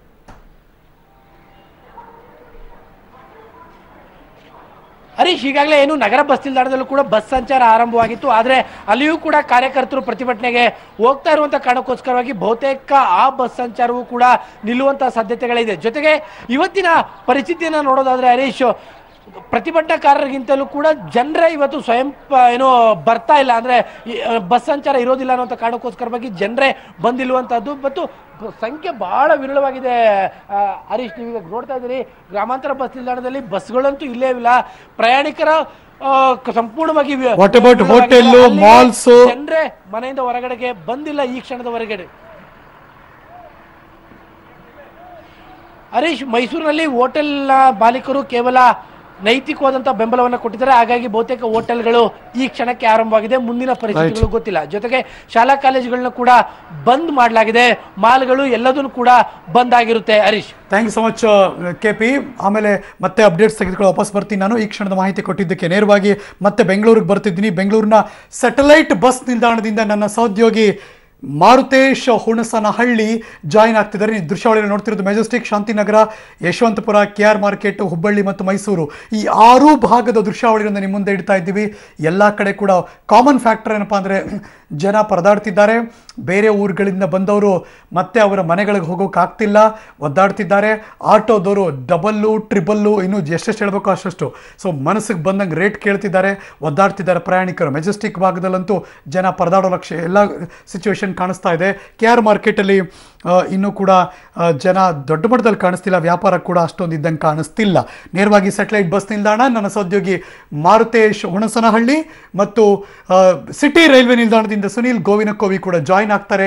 ಹರೀಶ್ ಈಗಾಗಲೇ ಏನು ನಗರ ಬಸ್ ನಿಲ್ದಾಣದಲ್ಲೂ ಕೂಡ ಬಸ್ ಸಂಚಾರ ಆರಂಭವಾಗಿತ್ತು ಆದರೆ ಅಲ್ಲಿಯೂ ಕೂಡ ಕಾರ್ಯಕರ್ತರು ಪ್ರತಿಭಟನೆಗೆ ಹೋಗ್ತಾ ಇರುವಂತ ಕಾರಣಕ್ಕೋಸ್ಕರವಾಗಿ ಬಹುತೇಕ ಆ ಬಸ್ ಸಂಚಾರವೂ ಕೂಡ ನಿಲ್ಲುವಂತ ಸಾಧ್ಯತೆಗಳಿದೆ ಜೊತೆಗೆ ಇವತ್ತಿನ ಪರಿಸ್ಥಿತಿಯನ್ನ ನೋಡೋದಾದ್ರೆ ಹರೀಶ್ ಪ್ರತಿಭಟನಾಕಾರರಿಗಿಂತಲೂ ಕೂಡ ಜನರೇ ಇವತ್ತು ಸ್ವಯಂ ಪ- ಏನು ಬರ್ತಾ ಇಲ್ಲ ಅಂದ್ರೆ ಈ, ಆ, ಬಸ್ ಸಂಚಾರ ಇರೋದಿಲ್ಲ ಅನ್ನುವಂಥ ಕಾರಣಕ್ಕೋಸ್ಕರವಾಗಿ ಜನರೇ ಬಂದಿಲ್ಲುವಂಥದ್ದು ಮತ್ತು ಬ- ಸಂಖ್ಯೆ ಬಹಳ ವಿರಳವಾಗಿದೆ ಆ, ಹರೀಶ್ ನೀವೀಗ ನೋಡ್ತಾ ಇದ್ದೀರಿ ಗ್ರಾಮಾಂತರ ಬಸ್ ನಿಲ್ದಾಣದಲ್ಲಿ ಬಸ್ಗಳಂತೂ ಇಲ್ಲೇ ಇಲ್ಲ ಪ್ರಯಾಣಿಕರ ಆ, ಕ- ಸಂಪೂರ್ಣವಾಗಿ ವಿ- What about ವಿರಳವಾಗಿದೆ. hotel, ಅಲ್ಲಿಗೆ malls? ಜನರೇ ಮನೆಯಿಂದ ಹೊರಗಡೆಗೆ ಬಂದಿಲ್ಲ ಈ ಕ್ಷಣದ ಹೊರಗಡೆ ಹರೀಶ್ ಮೈಸೂರಿನಲ್ಲಿ ಹೋಟೆಲ್ ಮಾಲೀಕರು ಕೇವಲ ನೈತಿಕವಾದಂತಹ ಬೆಂಬಲವನ್ನು ಕೊಟ್ಟಿದ್ದಾರೆ ಹಾಗಾಗಿ ಬಹುತೇಕ ಹೋಟೆಲ್ಗಳು ಈ ಕ್ಷಣಕ್ಕೆ ಆರಂಭವಾಗಿದೆ ಮುಂದಿನ ಪರಿಸ್ಥಿತಿಗಳು ಗೊತ್ತಿಲ್ಲ ಜೊತೆಗೆ ಶಾಲಾ ಕಾಲೇಜುಗಳನ್ನ ಕೂಡ ಬಂದ್ ಮಾಡಲಾಗಿದೆ ಮಾಲ್ಗಳು ಎಲ್ಲದನ್ನು ಕೂಡ ಬಂದ್ ಆಗಿರುತ್ತೆ Harish thank you so much K P ಆಮೇಲೆ ಮತ್ತೆ ಅಪ್ಡೇಟ್ಸ್ ತೆಗೆದುಕೊಂಡು ವಾಪಸ್ ಬರ್ತೀನಿ ನಾನು ಈ ಕ್ಷಣದ ಮಾಹಿತಿ ಕೊಟ್ಟಿದ್ದಕ್ಕೆ ನೇರವಾಗಿ ಮತ್ತೆ ಬೆಂಗಳೂರಿಗೆ ಬರ್ತಿದ್ದೀನಿ ಬೆಂಗಳೂರಿನ ಸ್ಯಾಟಲೈಟ್ ಬಸ್ ನಿಲ್ದಾಣದಿಂದ ನನ್ನ ಸಹೋದ್ಯೋಗಿ ಮಾರುತೇಶ್ ಹುಣಸನಹಳ್ಳಿ ಜಾಯಿನ್ ಆಗ್ತಿದ್ದಾರೆ ನೀವು ದೃಶ್ಯಾವಳಿಯಲ್ಲಿ ನೋಡ್ತಿರೋದು Majestic Shantinagar Yeshwantpur K R market Hubballi ಮತ್ತು ಮೈಸೂರು ಈ ಆರೂ ಭಾಗದ ದೃಶ್ಯಾವಳಿಯನ್ನು ನಿಮ್ಮ ಮುಂದೆ ಇಡ್ತಾ ಇದ್ದೀವಿ ಎಲ್ಲ ಕಡೆ ಕೂಡ ಕಾಮನ್ ಫ್ಯಾಕ್ಟರ್ ಏನಪ್ಪ ಅಂದರೆ ಜನ ಪರದಾಡ್ತಿದ್ದಾರೆ ಬೇರೆ ಊರುಗಳಿಂದ ಬಂದವರು ಮತ್ತೆ ಅವರ ಮನೆಗಳಿಗೆ ಹೋಗೋಕ್ಕಾಗ್ತಿಲ್ಲ ಒದ್ದಾಡ್ತಿದ್ದಾರೆ ಆಟೋದವರು ಡಬಲ್ಲು ಟ್ರಿಬಲ್ಲು ಇನ್ನು ಎಷ್ಟೆಷ್ಟು ಹೇಳಬೇಕು ಅಷ್ಟಷ್ಟು ಸೊ ಮನಸ್ಸಿಗೆ ಬಂದಂಗೆ ರೇಟ್ ಕೇಳ್ತಿದ್ದಾರೆ ಒದ್ದಾಡ್ತಿದ್ದಾರೆ ಪ್ರಯಾಣಿಕರು ಮೆಜೆಸ್ಟಿಕ್ ಭಾಗದಲ್ಲಂತೂ ಜನ ಪರದಾಡೋ ಲಕ್ಷ ಎಲ್ಲ ಸಿಚುವೇಶನ್ ಕಾಣಿಸ್ತಾ ಇದೆ ಕೆ ಆರ್ ಮಾರ್ಕೆಟಲ್ಲಿ ಇನ್ನೂ ಕೂಡ ಆ, ಜನ ದೊಡ್ಡ ಮಟ್ಟದಲ್ಲಿ ಕಾಣಿಸ್ತಿಲ್ಲ ವ್ಯಾಪಾರ ಕೂಡ ಅಷ್ಟೊಂದು ಇದ್ದಂಗೆ ಕಾಣಿಸ್ತಿಲ್ಲ ನೇರವಾಗಿ ಸ್ಯಾಟಲೈಟ್ ಬಸ್ ನಿಲ್ದಾಣ ನನ್ನ ಸಹೋದ್ಯೋಗಿ ಮಾರುತೇಶ್ ಹುಣಸನಹಳ್ಳಿ ಮತ್ತು ಆ, ಸಿಟಿ ರೈಲ್ವೆ ನಿಲ್ದಾಣದಿಂದ ಸುನೀಲ್ ಗೋವಿನಕೋವಿ ಕೂಡ ಜಾಯಿನ್ ಆಗ್ತಾರೆ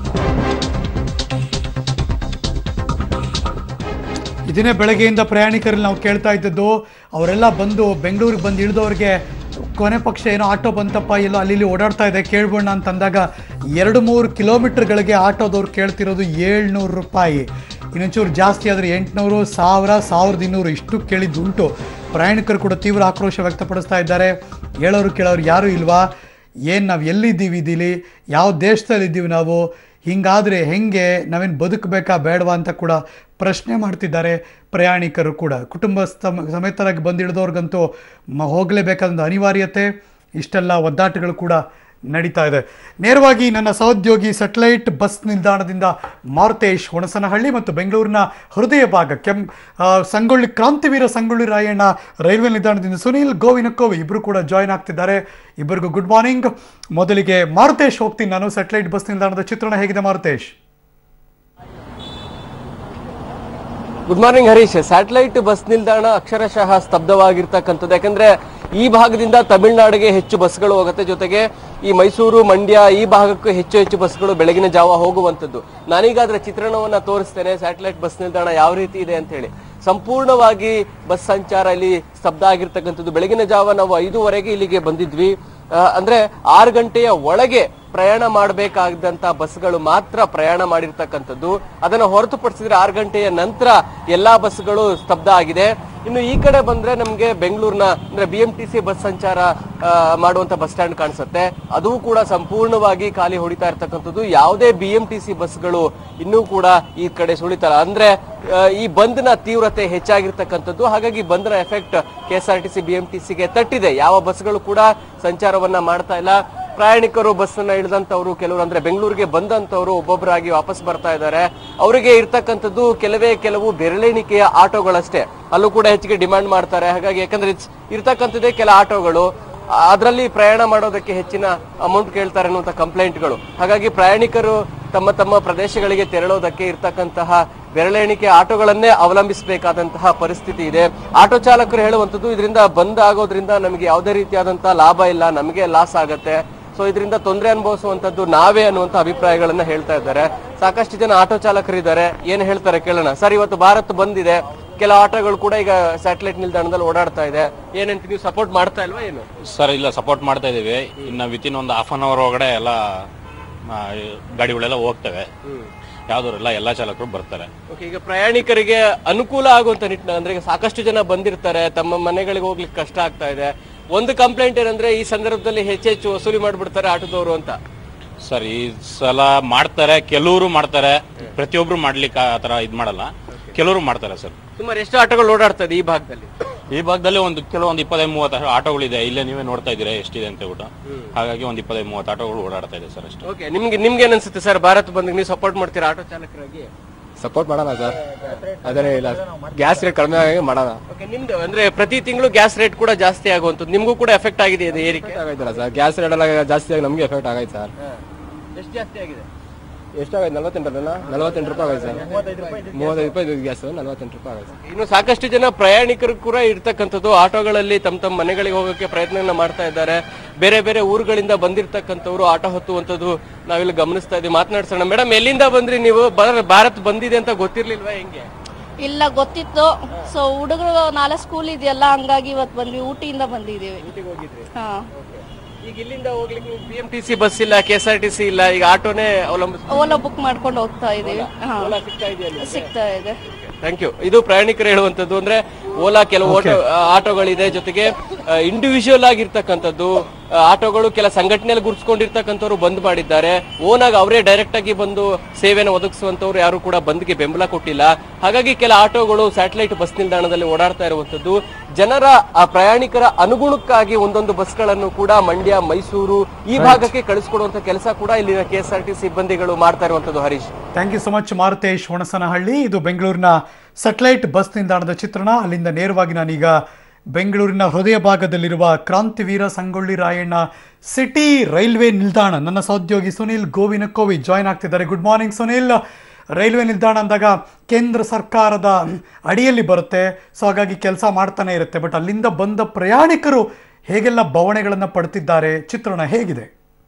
ಇದನ್ನೇ ಬೆಳಗ್ಗೆಯಿಂದ ಪ್ರಯಾಣಿಕರಲ್ಲಿ ನಾವು ಕೇಳ್ತಾ ಇದ್ದದ್ದು ಅವರೆಲ್ಲ ಬಂದು ಬೆಂಗಳೂರಿಗೆ ಬಂದು ಇಳಿದವ್ರಿಗೆ ಕೊನೆ ಪಕ್ಷ ಏನೋ ಆಟೋ ಬಂತಪ್ಪ ಎಲ್ಲೋ ಅಲ್ಲಿ ಇಲ್ಲಿ ಓಡಾಡ್ತಾ ಇದೆ ಕೇಳ್ಬೋಣ ಅಂತಂದಾಗ ಎರಡು ಮೂರು ಕಿಲೋಮೀಟರ್ಗಳಿಗೆ ಆಟೋದವ್ರು ಕೇಳ್ತಿರೋದು ಏಳ್ನೂರು ರೂಪಾಯಿ ಇನ್ನೊಂಚೂರು ಜಾಸ್ತಿ ಆದರೆ ಎಂಟುನೂರು ಸಾವಿರ ಸಾವಿರದ ಇನ್ನೂರು ಇಷ್ಟು ಕೇಳಿದ್ದುಂಟು ಪ್ರಯಾಣಿಕರು ಕೂಡ ತೀವ್ರ ಆಕ್ರೋಶ ವ್ಯಕ್ತಪಡಿಸ್ತಾ ಇದ್ದಾರೆ ಹೇಳೋರು ಕೇಳೋರು ಯಾರೂ ಇಲ್ವಾ ಏನು ನಾವು ಎಲ್ಲಿದ್ದೀವಿ ಇದ್ದೀಲಿ ಯಾವ ದೇಶದಲ್ಲಿ ಇದ್ದೀವಿ ನಾವು ಹಿಂಗಾದರೆ ಹೆಂಗೆ ನಾವೇನು ಬದುಕಬೇಕಾ ಬೇಡವಾ ಅಂತ ಕೂಡ ಪ್ರಶ್ನೆ ಮಾಡ್ತಿದ್ದಾರೆ ಪ್ರಯಾಣಿಕರು ಕೂಡ ಕುಟುಂಬ ಸಮ- ಸಮೇತರಾಗಿ ಬಂದಿಳಿದವ್ರಿಗಂತೂ ಮ ಹೋಗಲೇಬೇಕಾದ ಅನಿವಾರ್ಯತೆ ಇಷ್ಟೆಲ್ಲ ಒದ್ದಾಟಗಳು ಕೂಡ ನಡೀತಾ ಇದೆ ನೇರವಾಗಿ ನನ್ನ ಸಹೋದ್ಯೋಗಿ ಸೆಟಲೈಟ್ ಬಸ್ ನಿಲ್ದಾಣದಿಂದ ಮಾರುತೇಶ್ ಹುಣಸನಹಳ್ಳಿ ಮತ್ತು ಬೆಂಗಳೂರಿನ ಹೃದಯ ಭಾಗ ಕೆಂ ಆ, ಸಂಗೊಳ್ಳಿ ಕ್ರಾಂತಿವೀರ ಸಂಗೊಳ್ಳಿ ರಾಯಣ್ಣ ರೈಲ್ವೆ ನಿಲ್ದಾಣದಿಂದ ಸುನೀಲ್ ಗೋವಿನಕೋವಿ ಇಬ್ಬರು ಕೂಡ ಜಾಯಿನ್ ಆಗ್ತಿದ್ದಾರೆ ಇಬ್ಬರಿಗೂ ಗುಡ್ ಮಾರ್ನಿಂಗ್ ಮೊದಲಿಗೆ ಮಾರುತೇಶ್ ಹೋಗ್ತೀನಿ ನಾನು ಸೆಟಲೈಟ್ ಬಸ್ ನಿಲ್ದಾಣದ ಚಿತ್ರಣ ಹೇಗಿದೆ Maruthesh good morning Harish satellite bus ನಿಲ್ದಾಣ ಅಕ್ಷರಶಃ ಸ್ತಬ್ಧವಾಗಿರ್ತಕ್ಕಂಥದ್ದು ಯಾಕಂದ್ರೆ ಈ ಭಾಗದಿಂದ ತಮಿಳುನಾಡಿಗೆ ಹೆಚ್ಚು ಬಸ್ಗಳು ಹೋಗುತ್ತೆ ಜೊತೆಗೆ ಈ ಮೈಸೂರು ಮಂಡ್ಯ ಈ ಭಾಗಕ್ಕೂ ಹೆಚ್ಚು ಹೆಚ್ಚು ಬಸ್ಗಳು ಬೆಳಗಿನ ಜಾವ ಹೋಗುವಂಥದ್ದು ನಾನೀಗ ಅದರ ಚಿತ್ರಣವನ್ನ ತೋರಿಸ್ತೇನೆ ಸ್ಯಾಟಲೈಟ್ ಬಸ್ ನಿಲ್ದಾಣ ಯಾವ ರೀತಿ ಇದೆ ಅಂತ ಹೇಳಿ ಸಂಪೂರ್ಣವಾಗಿ ಬಸ್ ಸಂಚಾರ ಇಲ್ಲಿ ಸ್ತಬ್ಧ ಆಗಿರ್ತಕ್ಕಂಥದ್ದು ಬೆಳಗಿನ ಜಾವ ನಾವು ಐದೂವರೆಗೆ ಇಲ್ಲಿಗೆ ಬಂದಿದ್ವಿ ಆ, ಅಂದ್ರೆ ಆರು ಗಂಟೆಯ ಒಳಗೆ ಪ್ರಯಾಣ ಮಾಡಬೇಕಾದಂತ ಬಸ್ಗಳು ಮಾತ್ರ ಪ್ರಯಾಣ ಮಾಡಿರ್ತಕ್ಕಂಥದ್ದು ಅದನ್ನು ಹೊರತುಪಡಿಸಿದ್ರೆ ಆರು ಗಂಟೆಯ ನಂತರ ಎಲ್ಲಾ ಬಸ್ಗಳು ಸ್ತಬ್ಧ ಆಗಿದೆ ಇನ್ನು ಈ ಕಡೆ ಬಂದ್ರೆ ನಮ್ಗೆ ಬೆಂಗಳೂರಿನ ಅಂದ್ರೆ B M T C bus ಸಂಚಾರ ಆ, ಮಾಡುವಂತ ಬಸ್ ಸ್ಟ್ಯಾಂಡ್ ಕಾಣಿಸುತ್ತೆ ಅದು ಕೂಡ ಸಂಪೂರ್ಣವಾಗಿ ಖಾಲಿ ಹೊಡಿತಾ ಇರ್ತಕ್ಕಂಥದ್ದು ಯಾವುದೇ ಬಿ ಎಂ ಟಿ ಸಿ ಬಸ್ಗಳು ಇನ್ನೂ ಕೂಡ ಈ ಕಡೆ ಸುಳಿತಲ್ಲ ಅಂದ್ರೆ ಆ, ಈ ಬಂದ್ನ ತೀವ್ರತೆ ಹೆಚ್ಚಾಗಿರ್ತಕ್ಕಂಥದ್ದು ಹಾಗಾಗಿ ಬಂದ್ನ effect K S R T C B M T ಸಿಗೆ ತಟ್ಟಿದೆ ಯಾವ ಬಸ್ಗಳು ಕೂಡ ಸಂಚಾರವನ್ನ ಮಾಡ್ತಾ ಇಲ್ಲ ಪ್ರಯಾಣಿಕರು ಬಸ್ ಅನ್ನ ಇಳಿದಂತವ್ರು ಕೆಲವರು ಅಂದ್ರೆ ಬೆಂಗಳೂರಿಗೆ ಬಂದಂತವ್ರು ಒಬ್ಬೊಬ್ಬರಾಗಿ ವಾಪಸ್ ಬರ್ತಾ ಇದ್ದಾರೆ ಅವರಿಗೆ ಇರ್ತಕ್ಕಂಥದ್ದು ಕೆಲವೇ ಕೆಲವು ಬೆರಳೆಣಿಕೆಯ ಆಟೋಗಳಷ್ಟೇ ಅಲ್ಲೂ ಕೂಡ ಹೆಚ್ಚಿಗೆ ಡಿಮಾಂಡ್ ಮಾಡ್ತಾರೆ ಹಾಗಾಗಿ ಯಾಕಂದ್ರೆ ಇಟ್ಸ್ ಇರ್ತಕ್ಕಂಥದ್ದೇ ಕೆಲ ಆಟೋಗಳು ಅದರಲ್ಲಿ ಪ್ರಯಾಣ ಮಾಡೋದಕ್ಕೆ ಹೆಚ್ಚಿನ ಅಮೌಂಟ್ ಕೇಳ್ತಾರೆ ಅನ್ನುವಂಥ ಕಂಪ್ಲೇಂಟ್ಗಳು ಹಾಗಾಗಿ ಪ್ರಯಾಣಿಕರು ತಮ್ಮ ತಮ್ಮ ಪ್ರದೇಶಗಳಿಗೆ ತೆರಳೋದಕ್ಕೆ ಇರ್ತಕ್ಕಂತಹ ಬೆರಳೆಣಿಕೆ ಆಟೋಗಳನ್ನೇ ಅವಲಂಬಿಸಬೇಕಾದಂತಹ ಪರಿಸ್ಥಿತಿ ಇದೆ ಆಟೋ ಚಾಲಕರು ಹೇಳುವಂಥದ್ದು ಇದರಿಂದ ಬಂದ್ ಆಗೋದ್ರಿಂದ ನಮಗೆ ಯಾವುದೇ ರೀತಿಯಾದಂತಹ ಲಾಭ ಇಲ್ಲ ನಮಗೆ ಲಾಸ್ ಆಗತ್ತೆ ಸೊ ಇದರಿಂದ ತೊಂದರೆ ಅನುಭವಿಸುವಂತದ್ದು ನಾವೇ ಅನ್ನುವಂತ ಅಭಿಪ್ರಾಯಗಳನ್ನ ಹೇಳ್ತಾ ಇದ್ದಾರೆ ಸಾಕಷ್ಟು ಜನ ಆಟೋ ಚಾಲಕರಿದ್ದಾರೆ ಏನ್ ಹೇಳ್ತಾರೆ ಕೇಳೋಣ ಸರ್ ಇವತ್ತು ಭಾರತ್ ಬಂದಿದೆ ಕೆಲ ಆಟೋಗಳು ಕೂಡ ಈಗ ಸ್ಯಾಟಲೈಟ್ ನಿಲ್ದಾಣದಲ್ಲಿ ಓಡಾಡ್ತಾ ಇದೆ ಏನಂತ ನೀವು ಸಪೋರ್ಟ್ ಮಾಡ್ತಾ ಇಲ್ವಾ ಏನು ಸರ್ ಇಲ್ಲ ಸಪೋರ್ಟ್ ಮಾಡ್ತಾ ಇದೀವಿ ಇನ್ನು ವಿತಿನ್ ಒಂದು ಹಾಫ್ ಅನ್ ಅವರ್ ಒಳಗಡೆ ಎಲ್ಲ ಆ, ಗಾಡಿಗಳೆಲ್ಲ ಹೋಗ್ತವೆ ಯಾವ್ದು ಇಲ್ಲ ಎಲ್ಲಾ ಚಾಲಕರು ಬರ್ತಾರೆ ಓಕೆ ಈಗ ಪ್ರಯಾಣಿಕರಿಗೆ ಅನುಕೂಲ ಆಗುವಂತ ನಿಟ್ಟಿನ ಅಂದ್ರೆ ಈಗ ಸಾಕಷ್ಟು ಜನ ಬಂದಿರ್ತಾರೆ ತಮ್ಮ ಮನೆಗಳಿಗೆ ಹೋಗ್ಲಿಕ್ಕೆ ಕಷ್ಟ ಆಗ್ತಾ ಇದೆ ಒಂದು ಕಂಪ್ಲೇಂಟ್ ಏನಂದ್ರೆ ಈ ಸಂದರ್ಭದಲ್ಲಿ ಹೆಚ್ಚೆಚ್ಚು ವಸೂಲಿ ಮಾಡ್ಬಿಡ್ತಾರೆ ಆಟೋದವರು ಅಂತ ಸರ್ ಈ ಸಲ ಮಾಡ್ತಾರೆ ಕೆಲವರು ಮಾಡ್ತಾರೆ ಪ್ರತಿಯೊಬ್ರು ಮಾಡ್ಲಿಕ್ಕೆ ಆ ತರ ಇದ್ ಮಾಡಲ್ಲ ಕೆಲವರು ಮಾಡ್ತಾರೆ ಸರ್ ಸುಮಾರು ಎಷ್ಟು ಆಟೋಗಳು ಓಡಾಡ್ತಾ ಇದೆ ಈ ಭಾಗದಲ್ಲಿ ಈ ಭಾಗದಲ್ಲಿ ಒಂದು ಕೆಲವೊಂದು ಇಪ್ಪತ್ತೈದು ಮೂವತ್ತು ಆಟೋಗಳಿದೆ ಇಲ್ಲೇ ನೀವೇ ನೋಡ್ತಾ ಇದ್ದೀರಾ ಎಷ್ಟಿದೆ ಅಂತ ಹೇಳ್ಬಿಟ್ಟು ಹಾಗಾಗಿ ಒಂದು ಇಪ್ಪತ್ತೈದು ಮೂವತ್ತು ಆಟೋಗಳು ಓಡಾಡ್ತಾ ಇದೆ ಸರ್ ಅಷ್ಟೇ ಓಕೆ ನಿಮ್ಗೆ ನಿಮ್ಗೆ ಏನ್ ಅನ್ಸುತ್ತೆ ಸರ್ ಭಾರತ್ ಬಂದಾಗ ನೀವು ಸಪೋರ್ಟ್ ಮಾಡ್ತೀರಾ ಆಟೋ ಚಾಲಕರಾಗಿ ಸಪೋರ್ಟ್ ಮಾಡೋಣ ಸರ್ ಅದೇನೇ ಇಲ್ಲ ಗ್ಯಾಸ್ ರೇಟ್ ಕಡಿಮೆ ಆಗಿ ಮಾಡೋಣ ಓಕೆ ನಿಮ್ದು ಅಂದ್ರೆ ಪ್ರತಿ ತಿಂಗಳು ಗ್ಯಾಸ್ ರೇಟ್ ಕೂಡ ಜಾಸ್ತಿ ಆಗುವಂತದ್ದು ನಿಮ್ಗೂ ಕೂಡ ಎಫೆಕ್ಟ್ ಆಗಿದೆ ಇದು ಏರಿಕೆ ಆಗೈತಲ್ಲ ಸರ್ ಗ್ಯಾಸ್ ರೇಟ್ ಎಲ್ಲ ಜಾಸ್ತಿ ಆಗಿ ನಮಗೆ ಎಫೆಕ್ಟ್ ಆಗೈತೆ ಸರ್ ಎಷ್ಟು ಜಾಸ್ತಿ ಆಗಿದೆ ಎಷ್ಟಾಗೈತೆ ನಲ್ವತ್ತೆಂಟಲ್ಲ ನಲ್ವತ್ತೆಂಟು ರೂಪಾಯಿ ಆಗೈತೆ ಸರ್ ಮೂವತ್ತೈದು ರೂಪಾಯಿ ಇದು ಗ್ಯಾಸ್ ನಲ್ವತ್ತೆಂಟು ರೂಪಾಯಿ ಆಗೈತೆ ಸರ್ ಇನ್ನು ಸಾಕಷ್ಟು ಜನ ಪ್ರಯಾಣಿಕರು ಕೂಡ ಇರ್ತಕ್ಕಂಥದ್ದು ಆಟೋಗಳಲ್ಲಿ ತಮ್ಮ ತಮ್ಮ ಮನೆಗಳಿಗೆ ಹೋಗೋಕೆ ಪ್ರಯತ್ನ ಮಾಡ್ತಾ ಇದ್ದಾರೆ ಬೇರೆ ಬೇರೆ ಊರುಗಳಿಂದ ಬಂದಿರತಕ್ಕಂಥವ್ರು ಆಟೋ ಹತ್ತುವಂಥದ್ದು ನಾವಿಲ್ಲಿ ಗಮನಿಸ್ತಾ ಇದ್ದೀವಿ ಮಾತನಾಡ್ಸೋಣ ಮೇಡಮ್ ಎಲ್ಲಿಂದ ಬಂದ್ರಿ ನೀವು ಬರ- ಭಾರತ್ ಬಂದಿದೆ ಅಂತ ಗೊತ್ತಿರ್ಲಿಲ್ವಾ ಹೆಂಗೆ ಇಲ್ಲ ಗೊತ್ತಿತ್ತು ಸೊ ಹುಡುಗರು ನಾಳೆ ಸ್ಕೂಲ್ ಇದೆಯಲ್ಲ ಹಂಗಾಗಿ ಇವತ್ತು ಬಂದ್ವಿ ಊಟಿಯಿಂದ ಬಂದಿದ್ದೀವಿ ಹಾ ಈಗ ಇಲ್ಲಿಂದ ಹೋಗ್ಲಿಕ್ಕೆ B M T C bus ಇಲ್ಲ K S R T C ಇಲ್ಲ ಈಗ ಆಟೋನೇ ಅವಲಂಬಿಸ ಓಲಾ ಬುಕ್ ಮಾಡ್ಕೊಂಡು ಹೋಗ್ತಾ ಇದೀವಿ ಹಾ ಸಿಗ್ತಾ ಇದೆ ಥ್ಯಾಂಕ್ ಯು ಇದು ಪ್ರಯಾಣಿಕರು ಹೇಳುವಂತದ್ದು ಅಂದ್ರೆ ಓಲಾ ಕೆಲವು ಆಟೋ ಆಟೋಗಳಿದೆ ಜೊತೆಗೆ ಇಂಡಿವಿಜುವಲ್ ಆಗಿರ್ತಕ್ಕಂಥದ್ದು ಆ, ಆಟೋಗಳು ಕೆಲ ಸಂಘಟನೆಯಲ್ಲಿ ಗುರುತಿಸ್ಕೊಂಡಿರ್ತಕ್ಕಂಥವ್ರು ಬಂದ್ ಮಾಡಿದ್ದಾರೆ ಓನ್ ಆಗಿ ಅವರೇ ಡೈರೆಕ್ಟ್ ಆಗಿ ಬಂದು ಸೇವೆನ ಒದಗಿಸುವಂತವ್ರು ಯಾರು ಕೂಡ ಬಂದ್ಗೆ ಬೆಂಬಲ ಕೊಟ್ಟಿಲ್ಲ ಹಾಗಾಗಿ ಕೆಲ ಆಟೋಗಳು ಸ್ಯಾಟಲೈಟ್ ಬಸ್ ನಿಲ್ದಾಣದಲ್ಲಿ ಓಡಾಡ್ತಾ ಇರುವಂತದ್ದು ಜನರ ಆ ಪ್ರಯಾಣಿಕರ ಅನುಗುಣಕ್ಕಾಗಿ ಒಂದೊಂದು ಬಸ್ಗಳನ್ನು ಕೂಡ ಮಂಡ್ಯ ಮೈಸೂರು ಈ ಭಾಗಕ್ಕೆ ಕಳಿಸ್ಕೊಡುವಂತ ಕೆಲಸ ಕೂಡ ಇಲ್ಲಿನ ಕೆ ಎಸ್ ಆರ್ ಟಿ ಸಿಬ್ಬಂದಿಗಳು ಮಾಡ್ತಾ ಇರುವಂತದ್ದು Harish thank you so much Maruthesh Honasanahalli ಇದು ಬೆಂಗಳೂರಿನ ಸೆಟಲೈಟ್ ಬಸ್ ನಿಲ್ದಾಣದ ಚಿತ್ರಣ ಅಲ್ಲಿಂದ ನೇರವಾಗಿ ನಾನೀಗ ಬೆಂಗಳೂರಿನ ಹೃದಯ ಭಾಗದಲ್ಲಿರುವ ಕ್ರಾಂತಿವೀರ ಸಂಗೊಳ್ಳಿ ರಾಯಣ್ಣ ಸಿಟಿ ರೈಲ್ವೆ ನಿಲ್ದಾಣ ನನ್ನ ಸಹೋದ್ಯೋಗಿ ಸುನಿಲ್ ಗೋವಿನ ಕೋವಿ ಜಾಯ್ನ್ ಆಗ್ತಿದ್ದಾರೆ ಗುಡ್ ಮಾರ್ನಿಂಗ್ ಸುನಿಲ್ ರೈಲ್ವೆ ನಿಲ್ದಾಣ ಅಂದಾಗ ಕೇಂದ್ರ ಸರ್ಕಾರದ ಅಡಿಯಲ್ಲಿ ಬರುತ್ತೆ ಸೊ ಹಾಗಾಗಿ ಕೆಲಸ ಮಾಡ್ತಾನೆ ಇರುತ್ತೆ ಬಟ್ ಅಲ್ಲಿಂದ ಬಂದ ಪ್ರಯಾಣಿಕರು ಹೇಗೆಲ್ಲ ಬವಣೆಗಳನ್ನು ಪಡ್ತಿದ್ದಾರೆ ಚಿತ್ರಣ ಹೇಗಿದೆ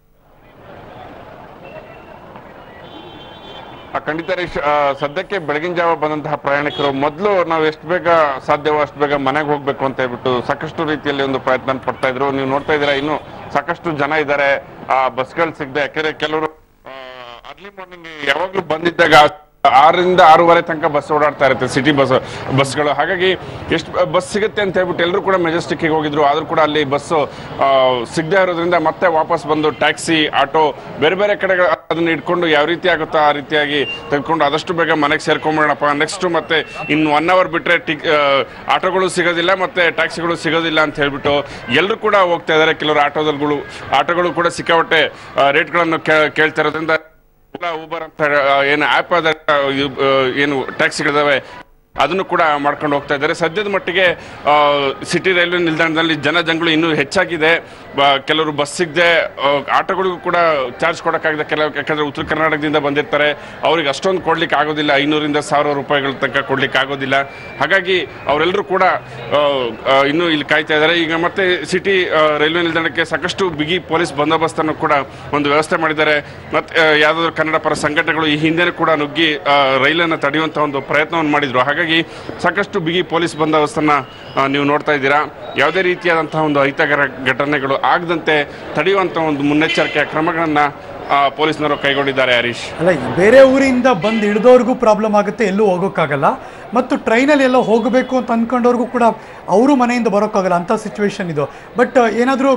ಆ, ಖಂಡಿತ ಹರೀಶ್ ಆ, ಸದ್ಯಕ್ಕೆ ಬೆಳಗಿನ ಜಾವ ಬಂದಂತಹ ಪ್ರಯಾಣಿಕರು ಮೊದಲು ನಾವು ಎಷ್ಟು ಬೇಗ ಸಾಧ್ಯವೋ ಅಷ್ಟು ಬೇಗ ಮನೆಗೆ ಹೋಗ್ಬೇಕು ಅಂತ ಹೇಳ್ಬಿಟ್ಟು ಸಾಕಷ್ಟು ರೀತಿಯಲ್ಲಿ ಒಂದು ಪ್ರಯತ್ನ ಪಡ್ತಾ ಇದ್ರು ನೀವು ನೋಡ್ತಾ ಇದ್ದೀರಾ ಇನ್ನು ಸಾಕಷ್ಟು ಜನ ಇದ್ದಾರೆ ಆ ಬಸ್ಗಳು ಸಿಗದೆ ಯಾಕಂದ್ರೆ ಕೆಲವರು ಅರ್ಲಿ ಮಾರ್ನಿಂಗ್ ಯಾವಾಗ್ಲೂ ಬಂದಿದ್ದಾಗ ಆರರಿಂದ ಆರೂವರೆ ತನಕ ಬಸ್ ಓಡಾಡ್ತಾ ಇರುತ್ತೆ ಸಿಟಿ ಬಸ್ ಬಸ್ಗಳು ಹಾಗಾಗಿ ಎಷ್ಟು ಬಸ್ ಸಿಗುತ್ತೆ ಅಂತ ಹೇಳ್ಬಿಟ್ಟು ಎಲ್ಲರೂ ಕೂಡ ಮೆಜೆಸ್ಟಿಕ್ಗೆ ಹೋಗಿದ್ರು ಆದ್ರೂ ಕೂಡ ಅಲ್ಲಿ ಬಸ್ಸು ಸಿಗದೆ ಇರೋದ್ರಿಂದ ಮತ್ತೆ ವಾಪಸ್ ಬಂದು ಟ್ಯಾಕ್ಸಿ ಆಟೋ ಬೇರೆ ಬೇರೆ ಕಡೆ ಅದನ್ನ ಇಟ್ಕೊಂಡು ಯಾವ ರೀತಿ ಆಗುತ್ತೋ ಆ ರೀತಿಯಾಗಿ ತೆಗೆದುಕೊಂಡು ಆದಷ್ಟು ಬೇಗ ಮನೆಗೆ ಸೇರ್ಕೊಂಬಿಡೋಣಪ್ಪ ನೆಕ್ಸ್ಟ್ ಮತ್ತೆ ಇನ್ನು ಒನ್ ಅವರ್ ಬಿಟ್ರೆ ಟಿಕ್ ಆಟೋಗಳು ಸಿಗೋದಿಲ್ಲ ಮತ್ತೆ ಟ್ಯಾಕ್ಸಿಗಳು ಸಿಗೋದಿಲ್ಲ ಅಂತ ಹೇಳ್ಬಿಟ್ಟು ಎಲ್ಲರೂ ಕೂಡ ಹೋಗ್ತಾ ಇದ್ದಾರೆ ಕೆಲವರು ಆಟೋದಲ್ಗಳು ಆಟೋಗಳು ಕೂಡ ಸಿಕ್ಕಾಪಟ್ಟೆ ರೇಟ್ಗಳನ್ನು ಕೇಳ್ತಾ ಇರೋದ್ರಿಂದ ಓಲಾ ಊಬರ್ ಅಂತ ಆ, ಏನು ಆ್ಯಪ್ ಅದ ಆ, ಇವ್, ಆ, ಏನು ಟ್ಯಾಕ್ಸಿಗಳಿದಾವೆ ಅದನ್ನು ಕೂಡ ಮಾಡ್ಕೊಂಡು ಹೋಗ್ತಾ ಇದ್ದಾರೆ ಸದ್ಯದ ಮಟ್ಟಿಗೆ ಸಿಟಿ ರೈಲ್ವೆ ನಿಲ್ದಾಣದಲ್ಲಿ ಜನಜಂಗುಳಿ ಇನ್ನೂ ಹೆಚ್ಚಾಗಿದೆ ಬ- ಕೆಲವರು ಬಸ್ ಸಿಗದೆ ಆಟೋಗಳಿಗೂ ಕೂಡ ಚಾರ್ಜ್ ಕೊಡೋಕ್ಕಾಗದೆ ಕೆಲವು ಯಾಕಂದ್ರೆ ಉತ್ತರ ಕರ್ನಾಟಕದಿಂದ ಬಂದಿರ್ತಾರೆ ಅವ್ರಿಗೆ ಅಷ್ಟೊಂದು ಕೊಡ್ಲಿಕ್ಕೆ ಆಗೋದಿಲ್ಲ ಐನೂರಿಂದ ಸಾವಿರ ರೂಪಾಯಿಗಳ ತನಕ ಕೊಡ್ಲಿಕ್ಕೆ ಆಗೋದಿಲ್ಲ ಹಾಗಾಗಿ ಅವರೆಲ್ಲರೂ ಕೂಡ ಆ, ಆ, ಇನ್ನೂ ಇಲ್ಲಿ ಕಾಯ್ತಾ ಇದ್ದಾರೆ ಈಗ ಮತ್ತೆ ಸಿಟಿ ರೈಲ್ವೆ ನಿಲ್ದಾಣಕ್ಕೆ ಸಾಕಷ್ಟು ಬಿಗಿ ಪೊಲೀಸ್ ಬಂದೋಬಸ್ತನ್ನು ಕೂಡ ಒಂದು ವ್ಯವಸ್ಥೆ ಮಾಡಿದ್ದಾರೆ ಮತ್ತೆ ಆ, ಯಾವ್ದಾದ್ರು ಕನ್ನಡ ಪರ ಸಂಘಟನೆಗಳು ಈ ಹಿಂದೆ ಕೂಡ ನುಗ್ಗಿ ಆ, ರೈಲನ್ನು ತಡೆಯುವಂಥ ಒಂದು ಪ್ರಯತ್ನವನ್ನು ಮಾಡಿದ್ರು ಹಾಗಾಗಿ ಸಾಕಷ್ಟು ಬಿಗಿ ಪೊಲೀಸ್ ಬಂದೋಬಸ್ತನ್ನ ಆ, ನೀವು ನೋಡ್ತಾ ಇದ್ದೀರಾ ಯಾವುದೇ ರೀತಿಯಾದಂತಹ ಒಂದು ಅಹಿತಕರ ಘಟನೆಗಳು ಆಗದಂತೆ ತಡೆಯುವಂಥ ಒಂದು ಮುನ್ನೆಚ್ಚರಿಕೆಯ ಕ್ರಮಗಳನ್ನು ಆ, ಪೊಲೀಸ್ನವರು ಕೈಗೊಂಡಿದ್ದಾರೆ ಹರೀಶ್ ಅಲ್ಲ ಈ ಬೇರೆ ಊರಿಂದ ಬಂದು ಇಳಿದವ್ರಿಗೂ ಪ್ರಾಬ್ಲಮ್ ಆಗುತ್ತೆ ಎಲ್ಲೂ ಹೋಗೋಕ್ಕಾಗಲ್ಲ ಮತ್ತು ಟ್ರೈನಲ್ಲಿ ಎಲ್ಲ ಹೋಗಬೇಕು ಅಂತ ಅಂದ್ಕೊಂಡವ್ರಿಗೂ ಕೂಡ ಅವರು ಮನೆಯಿಂದ ಬರೋಕ್ಕಾಗಲ್ಲ ಅಂಥ ಸಿಚುವೇಶನ್ ಇದು ಬಟ್ ಏನಾದರೂ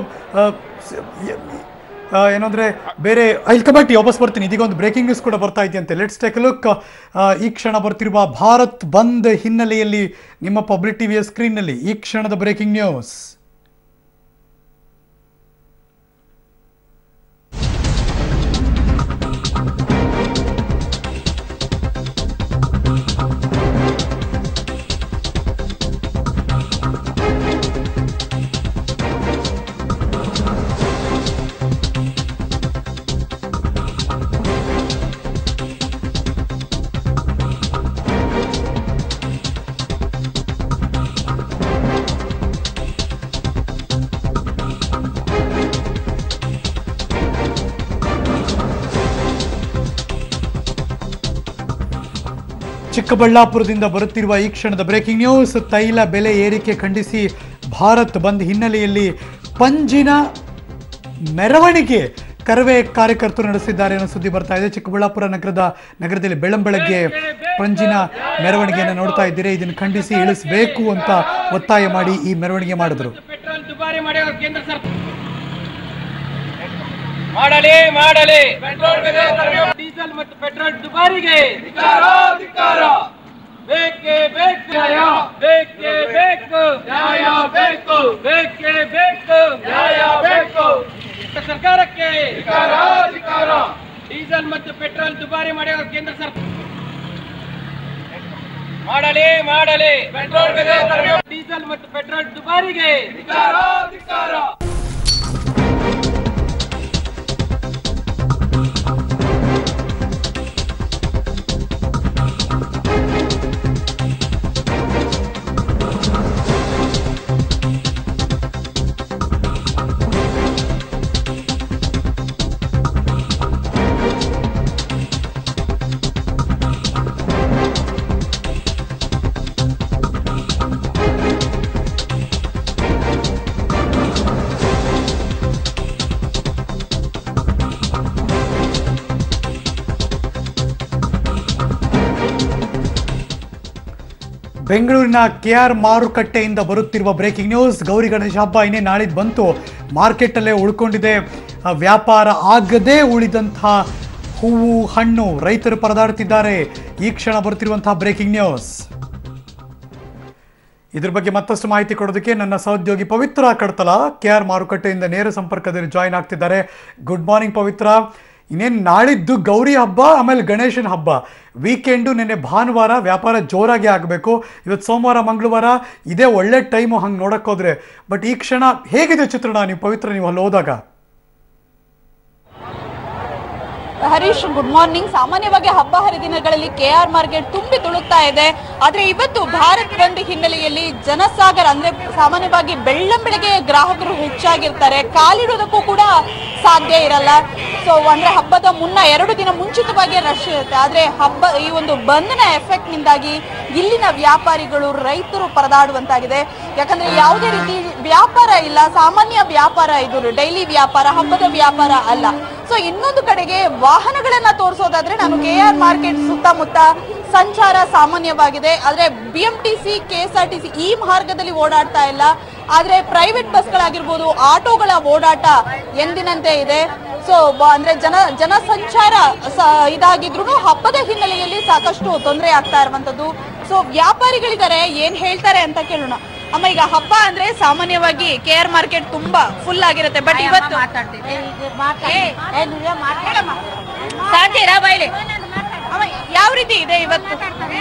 ಏನಂದರೆ ಬೇರೆ ಐಲ್ ಕಬಟ್ಟಿ ವಾಪಸ್ ಬರ್ತೀನಿ ಇದೀಗ ಒಂದು ಬ್ರೇಕಿಂಗ್ ನ್ಯೂಸ್ ಕೂಡ ಬರ್ತಾ ಇದೆಯಂತೆ ಲೆಟ್ಸ್ ಟೇಕ್ ಲುಕ್ ಈ ಕ್ಷಣ ಬರ್ತಿರುವ ಭಾರತ್ ಬಂದ್ ಹಿನ್ನೆಲೆಯಲ್ಲಿ ನಿಮ್ಮ ಪಬ್ಲಿಕ್ ಟಿವಿಯ ಸ್ಕ್ರೀನ್ನಲ್ಲಿ ಈ ಕ್ಷಣದ ಬ್ರೇಕಿಂಗ್ ನ್ಯೂಸ್ ಚಿಕ್ಕಬಳ್ಳಾಪುರದಿಂದ ಬರುತ್ತಿರುವ ಈ ಕ್ಷಣದ ಬ್ರೇಕಿಂಗ್ ನ್ಯೂಸ್ ತೈಲ ಬೆಲೆ ಏರಿಕೆ ಖಂಡಿಸಿ ಭಾರತ್ ಬಂದ್ ಹಿನ್ನೆಲೆಯಲ್ಲಿ ಪಂಜಿನ ಮೆರವಣಿಗೆ ಕರವೇ ಕಾರ್ಯಕರ್ತರು ನಡೆಸಿದ್ದಾರೆ ಅನ್ನೋ ಸುದ್ದಿ ಬರ್ತಾ ಇದೆ ಚಿಕ್ಕಬಳ್ಳಾಪುರ ನಗರದ ನಗರದಲ್ಲಿ ಬೆಳಂಬೆಳಗ್ಗೆ ಪಂಜಿನ ಮೆರವಣಿಗೆಯನ್ನು ನೋಡ್ತಾ ಇದ್ದೀರಿ ಇದನ್ನು ಖಂಡಿಸಿ ಇಳಿಸಬೇಕು ಅಂತ ಒತ್ತಾಯ ಮಾಡಿ ಈ ಮೆರವಣಿಗೆ ಮಾಡಿದ್ರು ಪೆಟ್ರೋಲ್ ದುಬಾರಿ ಮಾಡಿರೋ ಕೇಂದ್ರ ಸರ್ಕಾರ ಮಾಡಲಿ ಮಾಡಲಿ ಪೆಟ್ರೋಲ್ ಬೆಲೆ ಡೀಸೆಲ್ ಮತ್ತು ಪೆಟ್ರೋಲ್ ದುಬಾರಿಗೆ ಬೇಕೇ ಬೇಕು ನ್ಯಾಯ ಬೇಕೇ ಬೇಕು ನ್ಯಾಯ ಬೇಕು ಬೇಕೇ ಬೇಕು ನ್ಯಾಯ ಬೇಕು ಸರ್ಕಾರಕ್ಕೆ ಡೀಸೆಲ್ ಮತ್ತು ಪೆಟ್ರೋಲ್ ದುಬಾರಿ ಮಾಡಿರೋ ಕೇಂದ್ರ ಸರ್ಕಾರ ಮಾಡಲಿ ಮಾಡಲಿ ಪೆಟ್ರೋಲ್ ಬೆಲೆ ಡೀಸೆಲ್ ಮತ್ತು ಪೆಟ್ರೋಲ್ ದುಬಾರಿಗೆ ಬೆಂಗಳೂರಿನ ಕೆ ಆರ್ ಮಾರುಕಟ್ಟೆಯಿಂದ ಬರುತ್ತಿರುವ ಬ್ರೇಕಿಂಗ್ ನ್ಯೂಸ್ ಗೌರಿ ಗಣೇಶ ಹಬ್ಬ ಇನ್ನೇ ನಾಳಿದ್ದು ಬಂತು ಮಾರ್ಕೆಟಲ್ಲೇ ಉಳ್ಕೊಂಡಿದೆ ಆ, ವ್ಯಾಪಾರ ಆಗದೇ ಉಳಿದಂತಹ ಹೂವು ಹಣ್ಣು ರೈತರು ಪರದಾಡ್ತಿದ್ದಾರೆ ಈ ಕ್ಷಣ ಬರುತ್ತಿರುವಂತಹ ಬ್ರೇಕಿಂಗ್ ನ್ಯೂಸ್ ಇದ್ರ ಬಗ್ಗೆ ಮತ್ತಷ್ಟು ಮಾಹಿತಿ ಕೊಡೋದಕ್ಕೆ ನನ್ನ ಸಹೋದ್ಯೋಗಿ ಪವಿತ್ರ ಕಡ್ತಲ ಕೆ ಆರ್ ಮಾರುಕಟ್ಟೆಯಿಂದ ನೇರ ಸಂಪರ್ಕದಲ್ಲಿ ಜಾಯಿನ್ ಆಗ್ತಿದ್ದಾರೆ ಗುಡ್ ಮಾರ್ನಿಂಗ್ ಪವಿತ್ರ ಇನ್ನೇನು ನಾಳಿದ್ದು ಗೌರಿ ಹಬ್ಬ ಆಮೇಲೆ ಗಣೇಶನ ಹಬ್ಬ ವೀಕೆಂಡು ನಿನ್ನೆ ಭಾನುವಾರ ವ್ಯಾಪಾರ ಜೋರಾಗಿ ಆಗಬೇಕು ಇವತ್ತು ಸೋಮವಾರ ಮಂಗಳವಾರ ಇದೇ ಒಳ್ಳೆ ಟೈಮು ಹಂಗೆ ನೋಡೋಕ್ಕೋದ್ರೆ ಬಟ್ ಈ ಕ್ಷಣ ಹೇಗಿದೆ ಚಿತ್ರಣ ನೀವು ಪವಿತ್ರ ನೀವು ಅಲ್ಲಿ ಹೋದಾಗ ಹರೀಶ್ ಗುಡ್ ಮಾರ್ನಿಂಗ್ ಸಾಮಾನ್ಯವಾಗಿ ಹಬ್ಬ ಹರಿದಿನಗಳಲ್ಲಿ ಕೆ ಆರ್ ಮಾರ್ಕೆಟ್ ತುಂಬಿ ತುಳುಕ್ತಾ ಇದೆ ಆದ್ರೆ ಇವತ್ತು ಭಾರತ್ ಬಂದ್ ಹಿನ್ನೆಲೆಯಲ್ಲಿ ಜನಸಾಗರ ಅಂದ್ರೆ ಸಾಮಾನ್ಯವಾಗಿ ಬೆಳ್ಳಂಬೆಳಗ್ಗೆ ಗ್ರಾಹಕರು ಹೆಚ್ಚಾಗಿರ್ತಾರೆ ಕಾಲಿಡೋದಕ್ಕೂ ಕೂಡ ಸಾಧ್ಯ ಇರಲ್ಲ ಸೊ ಅಂದ್ರೆ ಹಬ್ಬದ ಮುನ್ನ ಎರಡು ದಿನ ಮುಂಚಿತವಾಗಿ ರಶ್ ಇರುತ್ತೆ ಆದ್ರೆ ಹಬ್ಬ ಈ ಒಂದು ಬಂಧನ ಎಫೆಕ್ಟ್ ನಿಂದಾಗಿ ಇಲ್ಲಿನ ವ್ಯಾಪಾರಿಗಳು ರೈತರು ಪರದಾಡುವಂತಾಗಿದೆ ಯಾಕಂದ್ರೆ ಯಾವುದೇ ರೀತಿ ವ್ಯಾಪಾರ ಇಲ್ಲ ಸಾಮಾನ್ಯ ವ್ಯಾಪಾರ ಇದು ಡೈಲಿ ವ್ಯಾಪಾರ ಹಬ್ಬದ ವ್ಯಾಪಾರ ಅಲ್ಲ ಸೊ ಇನ್ನೊಂದು ಕಡೆಗೆ ವಾಹನಗಳನ್ನ ತೋರಿಸೋದಾದ್ರೆ ನಾನು ಕೆ ಆರ್ ಮಾರ್ಕೆಟ್ ಸುತ್ತಮುತ್ತ ಸಂಚಾರ ಸಾಮಾನ್ಯವಾಗಿದೆ ಆದ್ರೆ B M T C K S R T C ಈ ಮಾರ್ಗದಲ್ಲಿ ಓಡಾಡ್ತಾ ಇಲ್ಲ ಆದ್ರೆ ಪ್ರೈವೇಟ್ ಬಸ್ಗಳಾಗಿರ್ಬೋದು ಆಟೋಗಳ ಓಡಾಟ ಎಂದಿನಂತೆ ಇದೆ ಸೊ ಅಂದ್ರೆ ಜನ ಜನ ಸಂಚಾರ ಸ- ಇದಾಗಿದ್ರು ಹಬ್ಬದ ಹಿನ್ನೆಲೆಯಲ್ಲಿ ಸಾಕಷ್ಟು ತೊಂದರೆ ಆಗ್ತಾ ಇರುವಂತದ್ದು ಸೊ ವ್ಯಾಪಾರಿಗಳಿದ್ದಾರೆ ಏನ್ ಹೇಳ್ತಾರೆ ಅಂತ ಕೇಳೋಣ ಅಮ್ಮ ಈಗ ಹಬ್ಬ ಅಂದ್ರೆ ಸಾಮಾನ್ಯವಾಗಿ ಕೆ ಆರ್ ಮಾರ್ಕೆಟ್ ತುಂಬಾ ಫುಲ್ ಆಗಿರುತ್ತೆ ಬಟ್ ಇವತ್ತು ಸಾಧ್ಯ ಇರಾ ಬೈಲಿ ಅಮ್ಮ ಯಾವ ರೀತಿ ಇದೆ ಇವತ್ತು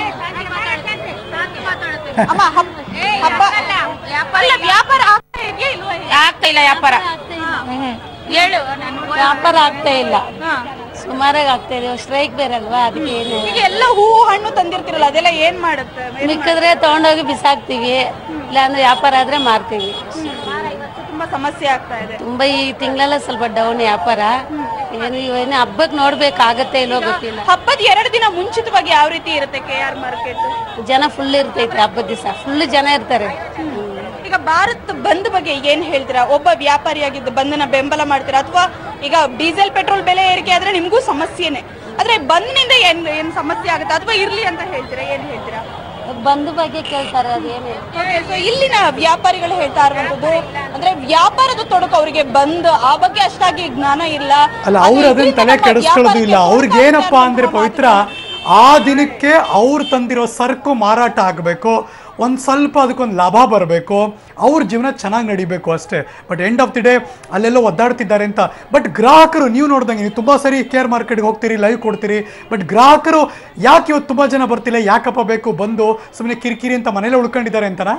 ಅಮ್ಮ ಹಬ್- ಹಬ್ಬ ಅಲ್ಲ ವ್ಯಾಪಾರ ಆಗ್ತಾ ಇದೆಯಾ ಇಲ್ವಾ? ಆಗ್ತಾ ಇಲ್ಲ ವ್ಯಾಪಾರ ಹ್ಮ್. ಹೇಳು ವ್ಯಾಪಾರ ಆಗ್ತಾ ಇಲ್ಲ ಸುಮಾರಾಗಿ ಆಗ್ತಾ ಇದೆ ಸ್ಟ್ರೈಕ್ ಬೇರೆ ಅಲ್ವಾ ಅದಕ್ಕೆ ಏನು ಈಗ ಎಲ್ಲ ಹೂವು ಹಣ್ಣು ತಂದಿರ್ತಿರಲ್ಲ ಅದೆಲ್ಲ ಏನ್ ಮಾಡುತ್ತೆ ಮಿಕ್ಕಿದ್ರೆ ತಗೊಂಡೋಗಿ ಬಿಸಾಕ್ತಿವಿ ಇಲ್ಲಾಂದ್ರೆ ವ್ಯಾಪಾರ ಆದ್ರೆ ಮಾರ್ತೀವಿ ತುಂಬಾ ಸಮಸ್ಯೆ ಆಗ್ತಾ ಇದೆ ತುಂಬಾ ಈ ತಿಂಗಳೆಲ್ಲ ಸ್ವಲ್ಪ ಡೌನ್ ವ್ಯಾಪಾರ ಏನು ಇವೇನು ಹಬ್ಬಕ್ಕೆ ನೋಡ್ಬೇಕಾಗತ್ತೆ ಇಲ್ವೋ ಗೊತ್ತಿಲ್ಲ ಹಬ್ಬದ ಎರಡು ದಿನ ಮುಂಚಿತವಾಗಿ ಯಾವ ರೀತಿ ಇರುತ್ತೆ ಕೆ ಆರ್ ಮಾರ್ಕೆಟ್ ಜನ ಫುಲ್ ಇರ್ತೈತೆ ಹಬ್ಬದ ದಿವಸ ಫುಲ್ ಜನ ಇರ್ತಾರೆ ಈಗ ಭಾರತ್ ಬಂದ್ ಬಗ್ಗೆ ಏನ್ ಹೇಳ್ತೀರಾ ಒಬ್ಬ ವ್ಯಾಪಾರಿಯಾಗಿದ್ದು ಬಂದನ ಬೆಂಬಲ ಮಾಡ್ತೀರಾ ಅಥವಾ ಈಗ ಡೀಸೆಲ್ ಪೆಟ್ರೋಲ್ ಬೆಲೆ ಏರಿಕೆ ಆದ್ರೆ ನಿಮ್ಗೂ ಸಮಸ್ಯೆನೆ ಆದ್ರೆ ಬಂದ್ನಿಂದ ಏನ್ ಏನ್ ಸಮಸ್ಯೆ ಆಗುತ್ತೆ ಅಥವಾ ಇರ್ಲಿ ಅಂತ ಹೇಳ್ತೀರಾ ಏನ್ ಹೇಳ್ತೀರಾ ಬಂದ್ ಬಗ್ಗೆ ಕೇಳ್ತಾರೆ ಅದೇನು Okay, so ಇಲ್ಲಿನ ವ್ಯಾಪಾರಿಗಳು ಹೇಳ್ತಾ ಇರುವಂತದ್ದು ಅಂದ್ರೆ ವ್ಯಾಪಾರದ ತೊಡಕು ಅವರಿಗೆ ಬಂದ್ ಆ ಬಗ್ಗೆ ಅಷ್ಟಾಗಿ ಜ್ಞಾನ ಇಲ್ಲ ಅಲ್ಲ ಅವ್ರು ಅದನ್ನ ತಲೆ ಕೆಡಿಸ್ಕೊಳ್ಳೋದು ಇಲ್ಲ ಅವ್ರಿಗೆ ಏನಪ್ಪಾ ಅಂದ್ರೆ ಪವಿತ್ರ ಆ ದಿನಕ್ಕೆ ಅವ್ರು ತಂದಿರೋ ಸರಕು ಮಾರಾಟ ಆಗಬೇಕು ಒಂದು ಸ್ವಲ್ಪ ಅದಕ್ಕೊಂದು ಲಾಭ ಬರಬೇಕು ಅವ್ರ ಜೀವನ ಚೆನ್ನಾಗಿ ನಡಿಬೇಕು ಅಷ್ಟೇ but end of the day ಅಲ್ಲೆಲ್ಲೋ ಒದ್ದಾಡ್ತಿದ್ದಾರೆ ಅಂತ ಬಟ್ ಗ್ರಾಹಕರು ನೀವು ನೋಡ್ದಂಗೆ ನೀವು ತುಂಬ ಸರಿ ಕೇರ್ ಮಾರ್ಕೆಟ್ಗೆ ಹೋಗ್ತೀರಿ ಲೈವ್ ಕೊಡ್ತೀರಿ ಬಟ್ ಗ್ರಾಹಕರು ಯಾಕೆ ಇವತ್ತು ತುಂಬ ಜನ ಬರ್ತಿಲ್ಲ ಯಾಕಪ್ಪ ಬೇಕು ಬಂದು ಸುಮ್ಮನೆ ಕಿರಿಕಿರಿ ಅಂತ ಮನೇಲೆ ಉಳ್ಕೊಂಡಿದ್ದಾರೆ ಅಂತನಾ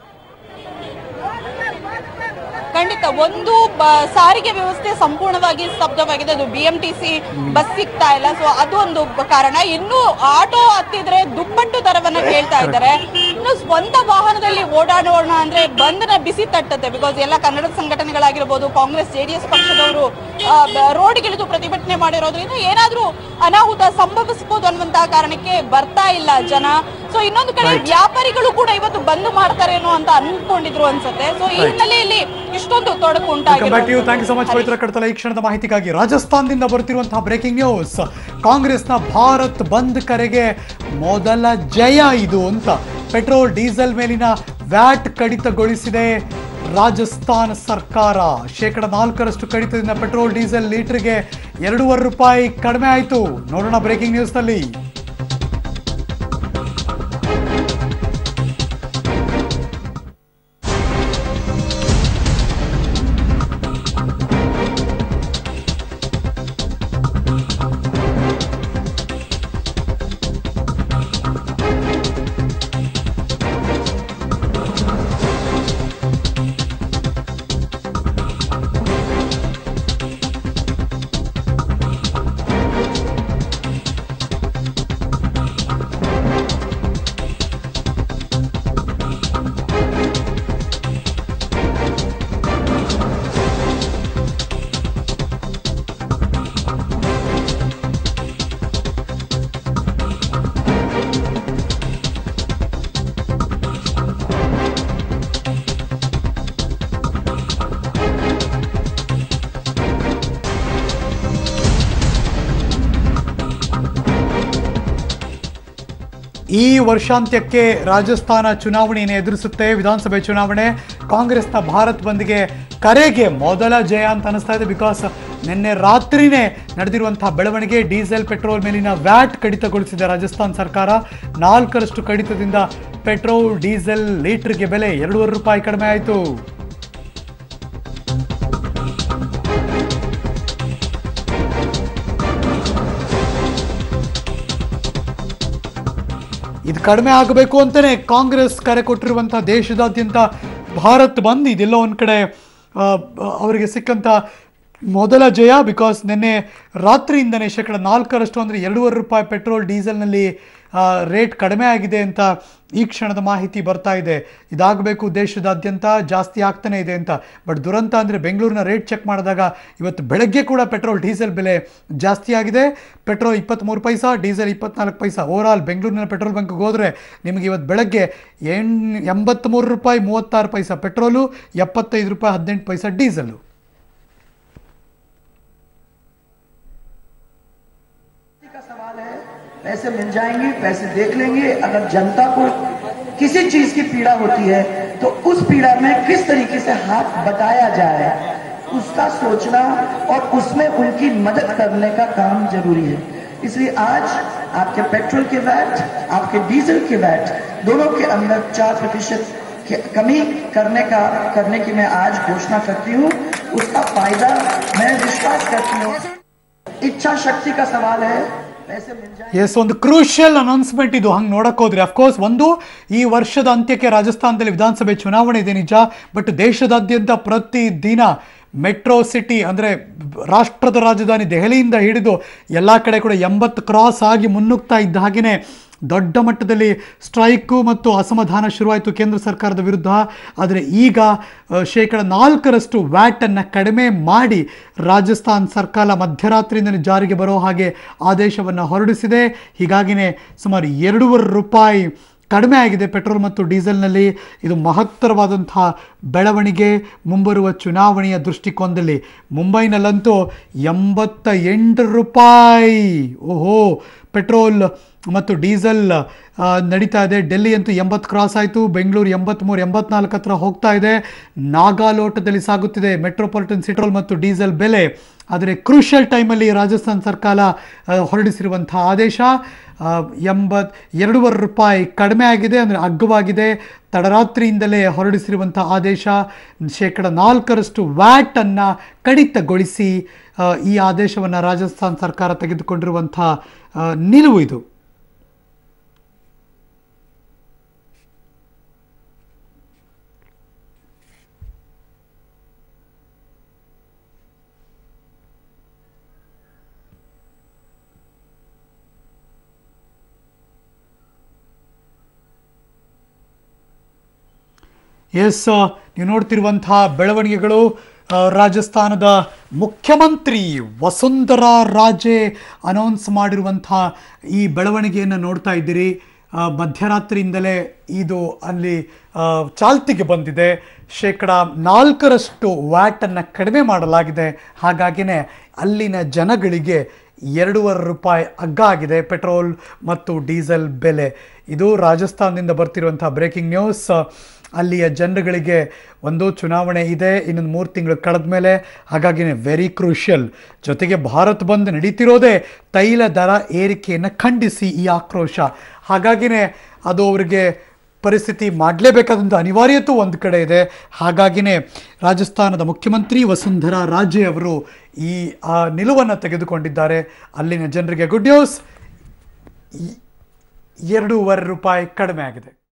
ಖಂಡಿತ ಒಂದು ಬ- ಸಾರಿಗೆ ವ್ಯವಸ್ಥೆ ಸಂಪೂರ್ಣವಾಗಿ ಸ್ತಬ್ಧವಾಗಿದೆ ಅದು B M T C bus ಸಿಗ್ತಾ ಇಲ್ಲ ಸೊ ಅದು ಒಂದು ಬ- ಕಾರಣ ಇನ್ನು ಆಟೋ ಹತ್ತಿದ್ರೆ ದುಪ್ಪಟ್ಟು ದರವನ್ನ ಕೇಳ್ತಾ ಇದ್ದಾರೆ ಇನ್ನು ಸ್ವಂತ ವಾಹನದಲ್ಲಿ ಓಡಾಡೋಣ ಅಂದ್ರೆ ಬಂಧನ ಬಿಸಿ ತಟ್ಟುತ್ತೆ ಬಿಕಾಸ್ ಎಲ್ಲ ಕನ್ನಡ ಸಂಘಟನೆಗಳಾಗಿರ್ಬೋದು ಕಾಂಗ್ರೆಸ್ ಜೆಡಿಎಸ್ ಪಕ್ಷದವರು ರೋಡ್ಗಿಳಿದು ಪ್ರತಿಭಟನೆ ಮಾಡಿರೋದ್ರಿಂದ ಏನಾದ್ರೂ ಅನಾಹುತ ಸಂಭವಿಸಬಹುದು ಅನ್ನುವಂತಹ ಕಾರಣಕ್ಕೆ ಬರ್ತಾ ಇಲ್ಲ ಜನ ಸೊ ಇನ್ನೊಂದು ಕಡೆ ವ್ಯಾಪಾರಿಗಳು ಕೂಡ ಇವತ್ತು ಬಂದ್ ಮಾಡ್ತಾರೇನೋ ಅಂತ ಅನ್ಕೊಂಡಿದ್ರು ಅನ್ಸುತ್ತೆ ಸೊ ಈ ಹಿನ್ನೆಲೆಯಲ್ಲಿ ಇಷ್ಟೊಂದು ತೊಡಕು ವೆಲ್ಕಮ್ ಬ್ಯಾಕ್ ಯು ಉಂಟಾಗಿರೋದು thank you so much Pavitra Kadtala ಈ ಕ್ಷಣದ ಮಾಹಿತಿಗಾಗಿ ರಾಜಸ್ಥಾನದಿಂದ ಬರ್ತಿರುವಂತಹ ಬ್ರೇಕಿಂಗ್ ನ್ಯೂಸ್ ಕಾಂಗ್ರೆಸ್ನ ಭಾರತ್ ಬಂದ್ ಕರೆಗೆ ಮೊದಲ ಜಯ ಇದು ಅಂತ ಪೆಟ್ರೋಲ್ ಡೀಸೆಲ್ ಮೇಲಿನ ವ್ಯಾಟ್ ಕಡಿತಗೊಳಿಸಿದೆ ರಾಜಸ್ಥಾನ ಸರ್ಕಾರ ಶೇಕಡ ನಾಲ್ಕರಷ್ಟು ಕಡಿತದಿಂದ ಪೆಟ್ರೋಲ್ ಡೀಸೆಲ್ ಲೀಟರ್ಗೆ ಎರಡೂವರೆ ರೂಪಾಯಿ ಕಡಿಮೆ ಆಯಿತು ನೋಡೋಣ ಬ್ರೇಕಿಂಗ್ ನ್ಯೂಸ್ನಲ್ಲಿ ಈ ವರ್ಷಾಂತ್ಯಕ್ಕೆ ರಾಜಸ್ಥಾನ ಚುನಾವಣೆಯನ್ನು ಎದುರಿಸುತ್ತೆ ವಿಧಾನಸಭೆ ಚುನಾವಣೆ ಕಾಂಗ್ರೆಸ್ನ ಭಾರತ್ ಬಂದ್ಗೆ ಕರೆಗೆ ಮೊದಲ ಜಯ ಅಂತ ಅನಿಸ್ತಾ ಇದೆ ಬಿಕಾಸ್ ನಿನ್ನೆ ರಾತ್ರಿನೇ ನಡೆದಿರುವಂತಹ ಬೆಳವಣಿಗೆ ಡೀಸೆಲ್ ಪೆಟ್ರೋಲ್ ಮೇಲಿನ ವ್ಯಾಟ್ ಕಡಿತಗೊಳಿಸಿದೆ ರಾಜಸ್ಥಾನ್ ಸರ್ಕಾರ ನಾಲ್ಕರಷ್ಟು ಕಡಿತದಿಂದ ಪೆಟ್ರೋಲ್ ಡೀಸೆಲ್ ಲೀಟರ್ಗೆ ಬೆಲೆ ಎರಡೂವರೆ ರೂಪಾಯಿ ಕಡಿಮೆ ಆಯಿತು ಇದು ಕಡಿಮೆ ಆಗಬೇಕು ಅಂತಲೇ ಕಾಂಗ್ರೆಸ್ ಕರೆ ಕೊಟ್ಟಿರುವಂಥ ದೇಶದಾದ್ಯಂತ ಭಾರತ್ ಬಂದ್ ಇದೆಲ್ಲ ಒಂದು ಕಡೆ ಆ, ಅವರಿಗೆ ಸಿಕ್ಕಂಥ ಮೊದಲ ಜಯ ಬಿಕಾಸ್ ನಿನ್ನೆ ರಾತ್ರಿಯಿಂದನೇ ಶೇಕಡ ನಾಲ್ಕರಷ್ಟು ಅಂದರೆ ಎರಡೂವರೆ ರೂಪಾಯಿ ಪೆಟ್ರೋಲ್ ಡೀಸೆಲ್ನಲ್ಲಿ ರೇಟ್ ಕಡಿಮೆ ಆಗಿದೆ ಅಂತ ಈ ಕ್ಷಣದ ಮಾಹಿತಿ ಬರ್ತಾ ಇದೆ ಇದಾಗಬೇಕು ದೇಶದಾದ್ಯಂತ ಜಾಸ್ತಿ ಆಗ್ತಾನೆ ಇದೆ ಅಂತ ಬಟ್ ದುರಂತ ಅಂದರೆ ಬೆಂಗಳೂರಿನ ರೇಟ್ ಚೆಕ್ ಮಾಡಿದಾಗ ಇವತ್ತು ಬೆಳಗ್ಗೆ ಕೂಡ ಪೆಟ್ರೋಲ್ ಡೀಸೆಲ್ ಬೆಲೆ ಜಾಸ್ತಿ ಆಗಿದೆ ಪೆಟ್ರೋಲ್ ಇಪ್ಪತ್ತ್ಮೂರು ಪೈಸಾ ಡೀಸೆಲ್ ಇಪ್ಪತ್ನಾಲ್ಕು ಪೈಸಾ ಓವರ್ ಆಲ್ ಬೆಂಗಳೂರಿನ ಪೆಟ್ರೋಲ್ ಬಂಕ್ಗೆ ಹೋದರೆ ನಿಮಗೆ ಇವತ್ತು ಬೆಳಗ್ಗೆ ಎಣ್ ಎಂಬತ್ತ್ಮೂರು ರೂಪಾಯಿ ಮೂವತ್ತಾರು ಪೈಸಾ ಪೆಟ್ರೋಲು ಎಪ್ಪತ್ತೈದು ರೂಪಾಯಿ ಹದಿನೆಂಟು ಪೈಸಾ ಡೀಸೆಲ್ಲು का सवाल है पैसे मिल जाएंगे पैसे देख लेंगे अगर जनता को किसी चीज की पीड़ा होती है तो उस पीड़ा में किस तरीके से हाथ बटाया जाए उसका सोचना और उसमें उनकी मदद करने का काम जरूरी है इसलिए आज आपके पेट्रोल के वैट आपके डीजल के वैट दोनों के अंदर चार प्रतिशत की कमी करने का करने की मैं आज घोषणा करती हूँ उसका फायदा मैं विश्वास करती हूँ इच्छा शक्ति का सवाल है पैसे मिल जाए ಎಸ್ ಒಂದು ಕ್ರೂಷಿಯಲ್ ಅನೌನ್ಸ್ಮೆಂಟ್ ಇದು ಹಂಗೆ ನೋಡಕ್ ಹೋದ್ರೆ ಅಫ್ಕೋರ್ಸ್ ಒಂದು ಈ ವರ್ಷದ ಅಂತ್ಯಕ್ಕೆ ರಾಜಸ್ಥಾನದಲ್ಲಿ ವಿಧಾನಸಭೆ ಚುನಾವಣೆ ಇದೆ ನಿಜ ಬಟ್ ದೇಶದಾದ್ಯಂತ ಪ್ರತಿ ದಿನ ಮೆಟ್ರೋ ಸಿಟಿ ಅಂದರೆ ರಾಷ್ಟ್ರದ ರಾಜಧಾನಿ ದೆಹಲಿಯಿಂದ ಹಿಡಿದು ಎಲ್ಲ ಕಡೆ ಕೂಡ ಎಂಬತ್ತು ಕ್ರಾಸ್ ಆಗಿ ಮುನ್ನುಗ್ತಾ ಇದ್ದ ಹಾಗೆಯೇ ದೊಡ್ಡ ಮಟ್ಟದಲ್ಲಿ ಸ್ಟ್ರೈಕು ಮತ್ತು ಅಸಮಾಧಾನ ಶುರುವಾಯಿತು ಕೇಂದ್ರ ಸರ್ಕಾರದ ವಿರುದ್ಧ ಆದರೆ ಈಗ ಆ, ಶೇಕಡ ನಾಲ್ಕರಷ್ಟು ವ್ಯಾಟನ್ನು ಕಡಿಮೆ ಮಾಡಿ ರಾಜಸ್ಥಾನ್ ಸರ್ಕಾರ ಮಧ್ಯರಾತ್ರಿಯಿಂದಲೇ ಜಾರಿಗೆ ಬರೋ ಹಾಗೆ ಆದೇಶವನ್ನು ಹೊರಡಿಸಿದೆ ಹೀಗಾಗಿನೇ ಸುಮಾರು ಎರಡೂವರೆ ರೂಪಾಯಿ ಕಡಿಮೆ ಆಗಿದೆ ಪೆಟ್ರೋಲ್ ಮತ್ತು ಡೀಸೆಲ್ನಲ್ಲಿ ಇದು ಮಹತ್ತರವಾದಂತಹ ಬೆಳವಣಿಗೆ ಮುಂಬರುವ ಚುನಾವಣೆಯ ದೃಷ್ಟಿಕೋನದಲ್ಲಿ ಮುಂಬೈನಲ್ಲಂತೂ ಎಂಬತ್ತ ಎಂಟು ರೂಪಾಯಿ ಓಹೋ ಪೆಟ್ರೋಲ್ ಮತ್ತು ಡೀಸೆಲ್ ಆ, ನಡೀತಾ ಇದೆ ಡೆಲ್ಲಿ ಅಂತೂ ಎಂಬತ್ತು ಕ್ರಾಸ್ ಆಯಿತು ಬೆಂಗಳೂರು ಎಂಬತ್ತ್ಮೂರು ಎಂಬತ್ನಾಲ್ಕು ಹತ್ರ ಹೋಗ್ತಾ ಇದೆ ನಾಗಾಲೋಟದಲ್ಲಿ ಸಾಗುತ್ತಿದೆ ಮೆಟ್ರೋಪಾಲಿಟನ್ ಸಿಟ್ರೋಲ್ ಮತ್ತು ಡೀಸೆಲ್ ಬೆಲೆ ಆದರೆ ಕ್ರೂಷಿಯಲ್ ಟೈಮಲ್ಲಿ ರಾಜಸ್ಥಾನ್ ಸರ್ಕಾರ ಆ, ಹೊರಡಿಸಿರುವಂಥ ಆದೇಶ ಆ, ಎಂಬತ್ ಎರಡೂವರೆ ರೂಪಾಯಿ ಕಡಿಮೆ ಆಗಿದೆ ಅಂದರೆ ಅಗ್ಗವಾಗಿದೆ ತಡರಾತ್ರಿಯಿಂದಲೇ ಹೊರಡಿಸಿರುವಂಥ ಆದೇಶ ಶೇಕಡ ನಾಲ್ಕರಷ್ಟು ವ್ಯಾಟನ್ನು ಕಡಿತಗೊಳಿಸಿ ಆ, ಈ ಆದೇಶವನ್ನು ರಾಜಸ್ಥಾನ್ ಸರ್ಕಾರ ತೆಗೆದುಕೊಂಡಿರುವಂಥ ಆ, ನಿಲುವು ಇದು ಎಸ್ ನೀವು ನೋಡ್ತಿರುವಂತಹ ಬೆಳವಣಿಗೆಗಳು ಆ, ರಾಜಸ್ಥಾನದ ಮುಖ್ಯಮಂತ್ರಿ ವಸುಂಧರಾ ರಾಜೆ ಅನೌನ್ಸ್ ಮಾಡಿರುವಂತಹ ಈ ಬೆಳವಣಿಗೆಯನ್ನು ನೋಡ್ತಾ ಇದ್ದೀರಿ ಆ, ಮಧ್ಯರಾತ್ರಿಯಿಂದಲೇ ಇದು ಅಲ್ಲಿ ಆ, ಚಾಲ್ತಿಗೆ ಬಂದಿದೆ ಶೇಕಡ ನಾಲ್ಕರಷ್ಟು ವ್ಯಾಟನ್ನು ಕಡಿಮೆ ಮಾಡಲಾಗಿದೆ ಹಾಗಾಗಿನೇ ಅಲ್ಲಿನ ಜನಗಳಿಗೆ ಎರಡೂವರೆ ರೂಪಾಯಿ ಅಗ್ಗ ಆಗಿದೆ ಪೆಟ್ರೋಲ್ ಮತ್ತು ಡೀಸೆಲ್ ಬೆಲೆ ಇದು ರಾಜಸ್ಥಾನದಿಂದ ಬರ್ತಿರುವಂಥ ಬ್ರೇಕಿಂಗ್ ನ್ಯೂಸ್ ಅಲ್ಲಿಯ ಜನರುಗಳಿಗೆ ಒಂದು ಚುನಾವಣೆ ಇದೆ ಇನ್ನೊಂದು ಮೂರು ತಿಂಗಳು ಕಳೆದ ಮೇಲೆ ಹಾಗಾಗಿನೇ ವೆರಿ ಕ್ರೂಷಿಯಲ್ ಜೊತೆಗೆ ಭಾರತ್ ಬಂದ್ ನಡೀತಿರೋದೇ ತೈಲ ದರ ಏರಿಕೆಯನ್ನು ಖಂಡಿಸಿ ಈ ಆಕ್ರೋಶ ಹಾಗಾಗಿನೇ ಅದು ಅವರಿಗೆ ಪರಿಸ್ಥಿತಿ ಮಾಡಲೇಬೇಕಾದಂಥ ಅನಿವಾರ್ಯತೆ ಒಂದು ಕಡೆ ಇದೆ ಹಾಗಾಗಿನೇ ರಾಜಸ್ಥಾನದ ಮುಖ್ಯಮಂತ್ರಿ ವಸುಂಧರಾ ರಾಜೆ ಅವರು ಈ ಆ ನಿಲುವನ್ನು ತೆಗೆದುಕೊಂಡಿದ್ದಾರೆ ಅಲ್ಲಿನ ಜನರಿಗೆ ಗುಡ್ ನ್ಯೂಸ್ ಎರಡೂವರೆ ರೂಪಾಯಿ ಕಡಿಮೆ ಆಗಿದೆ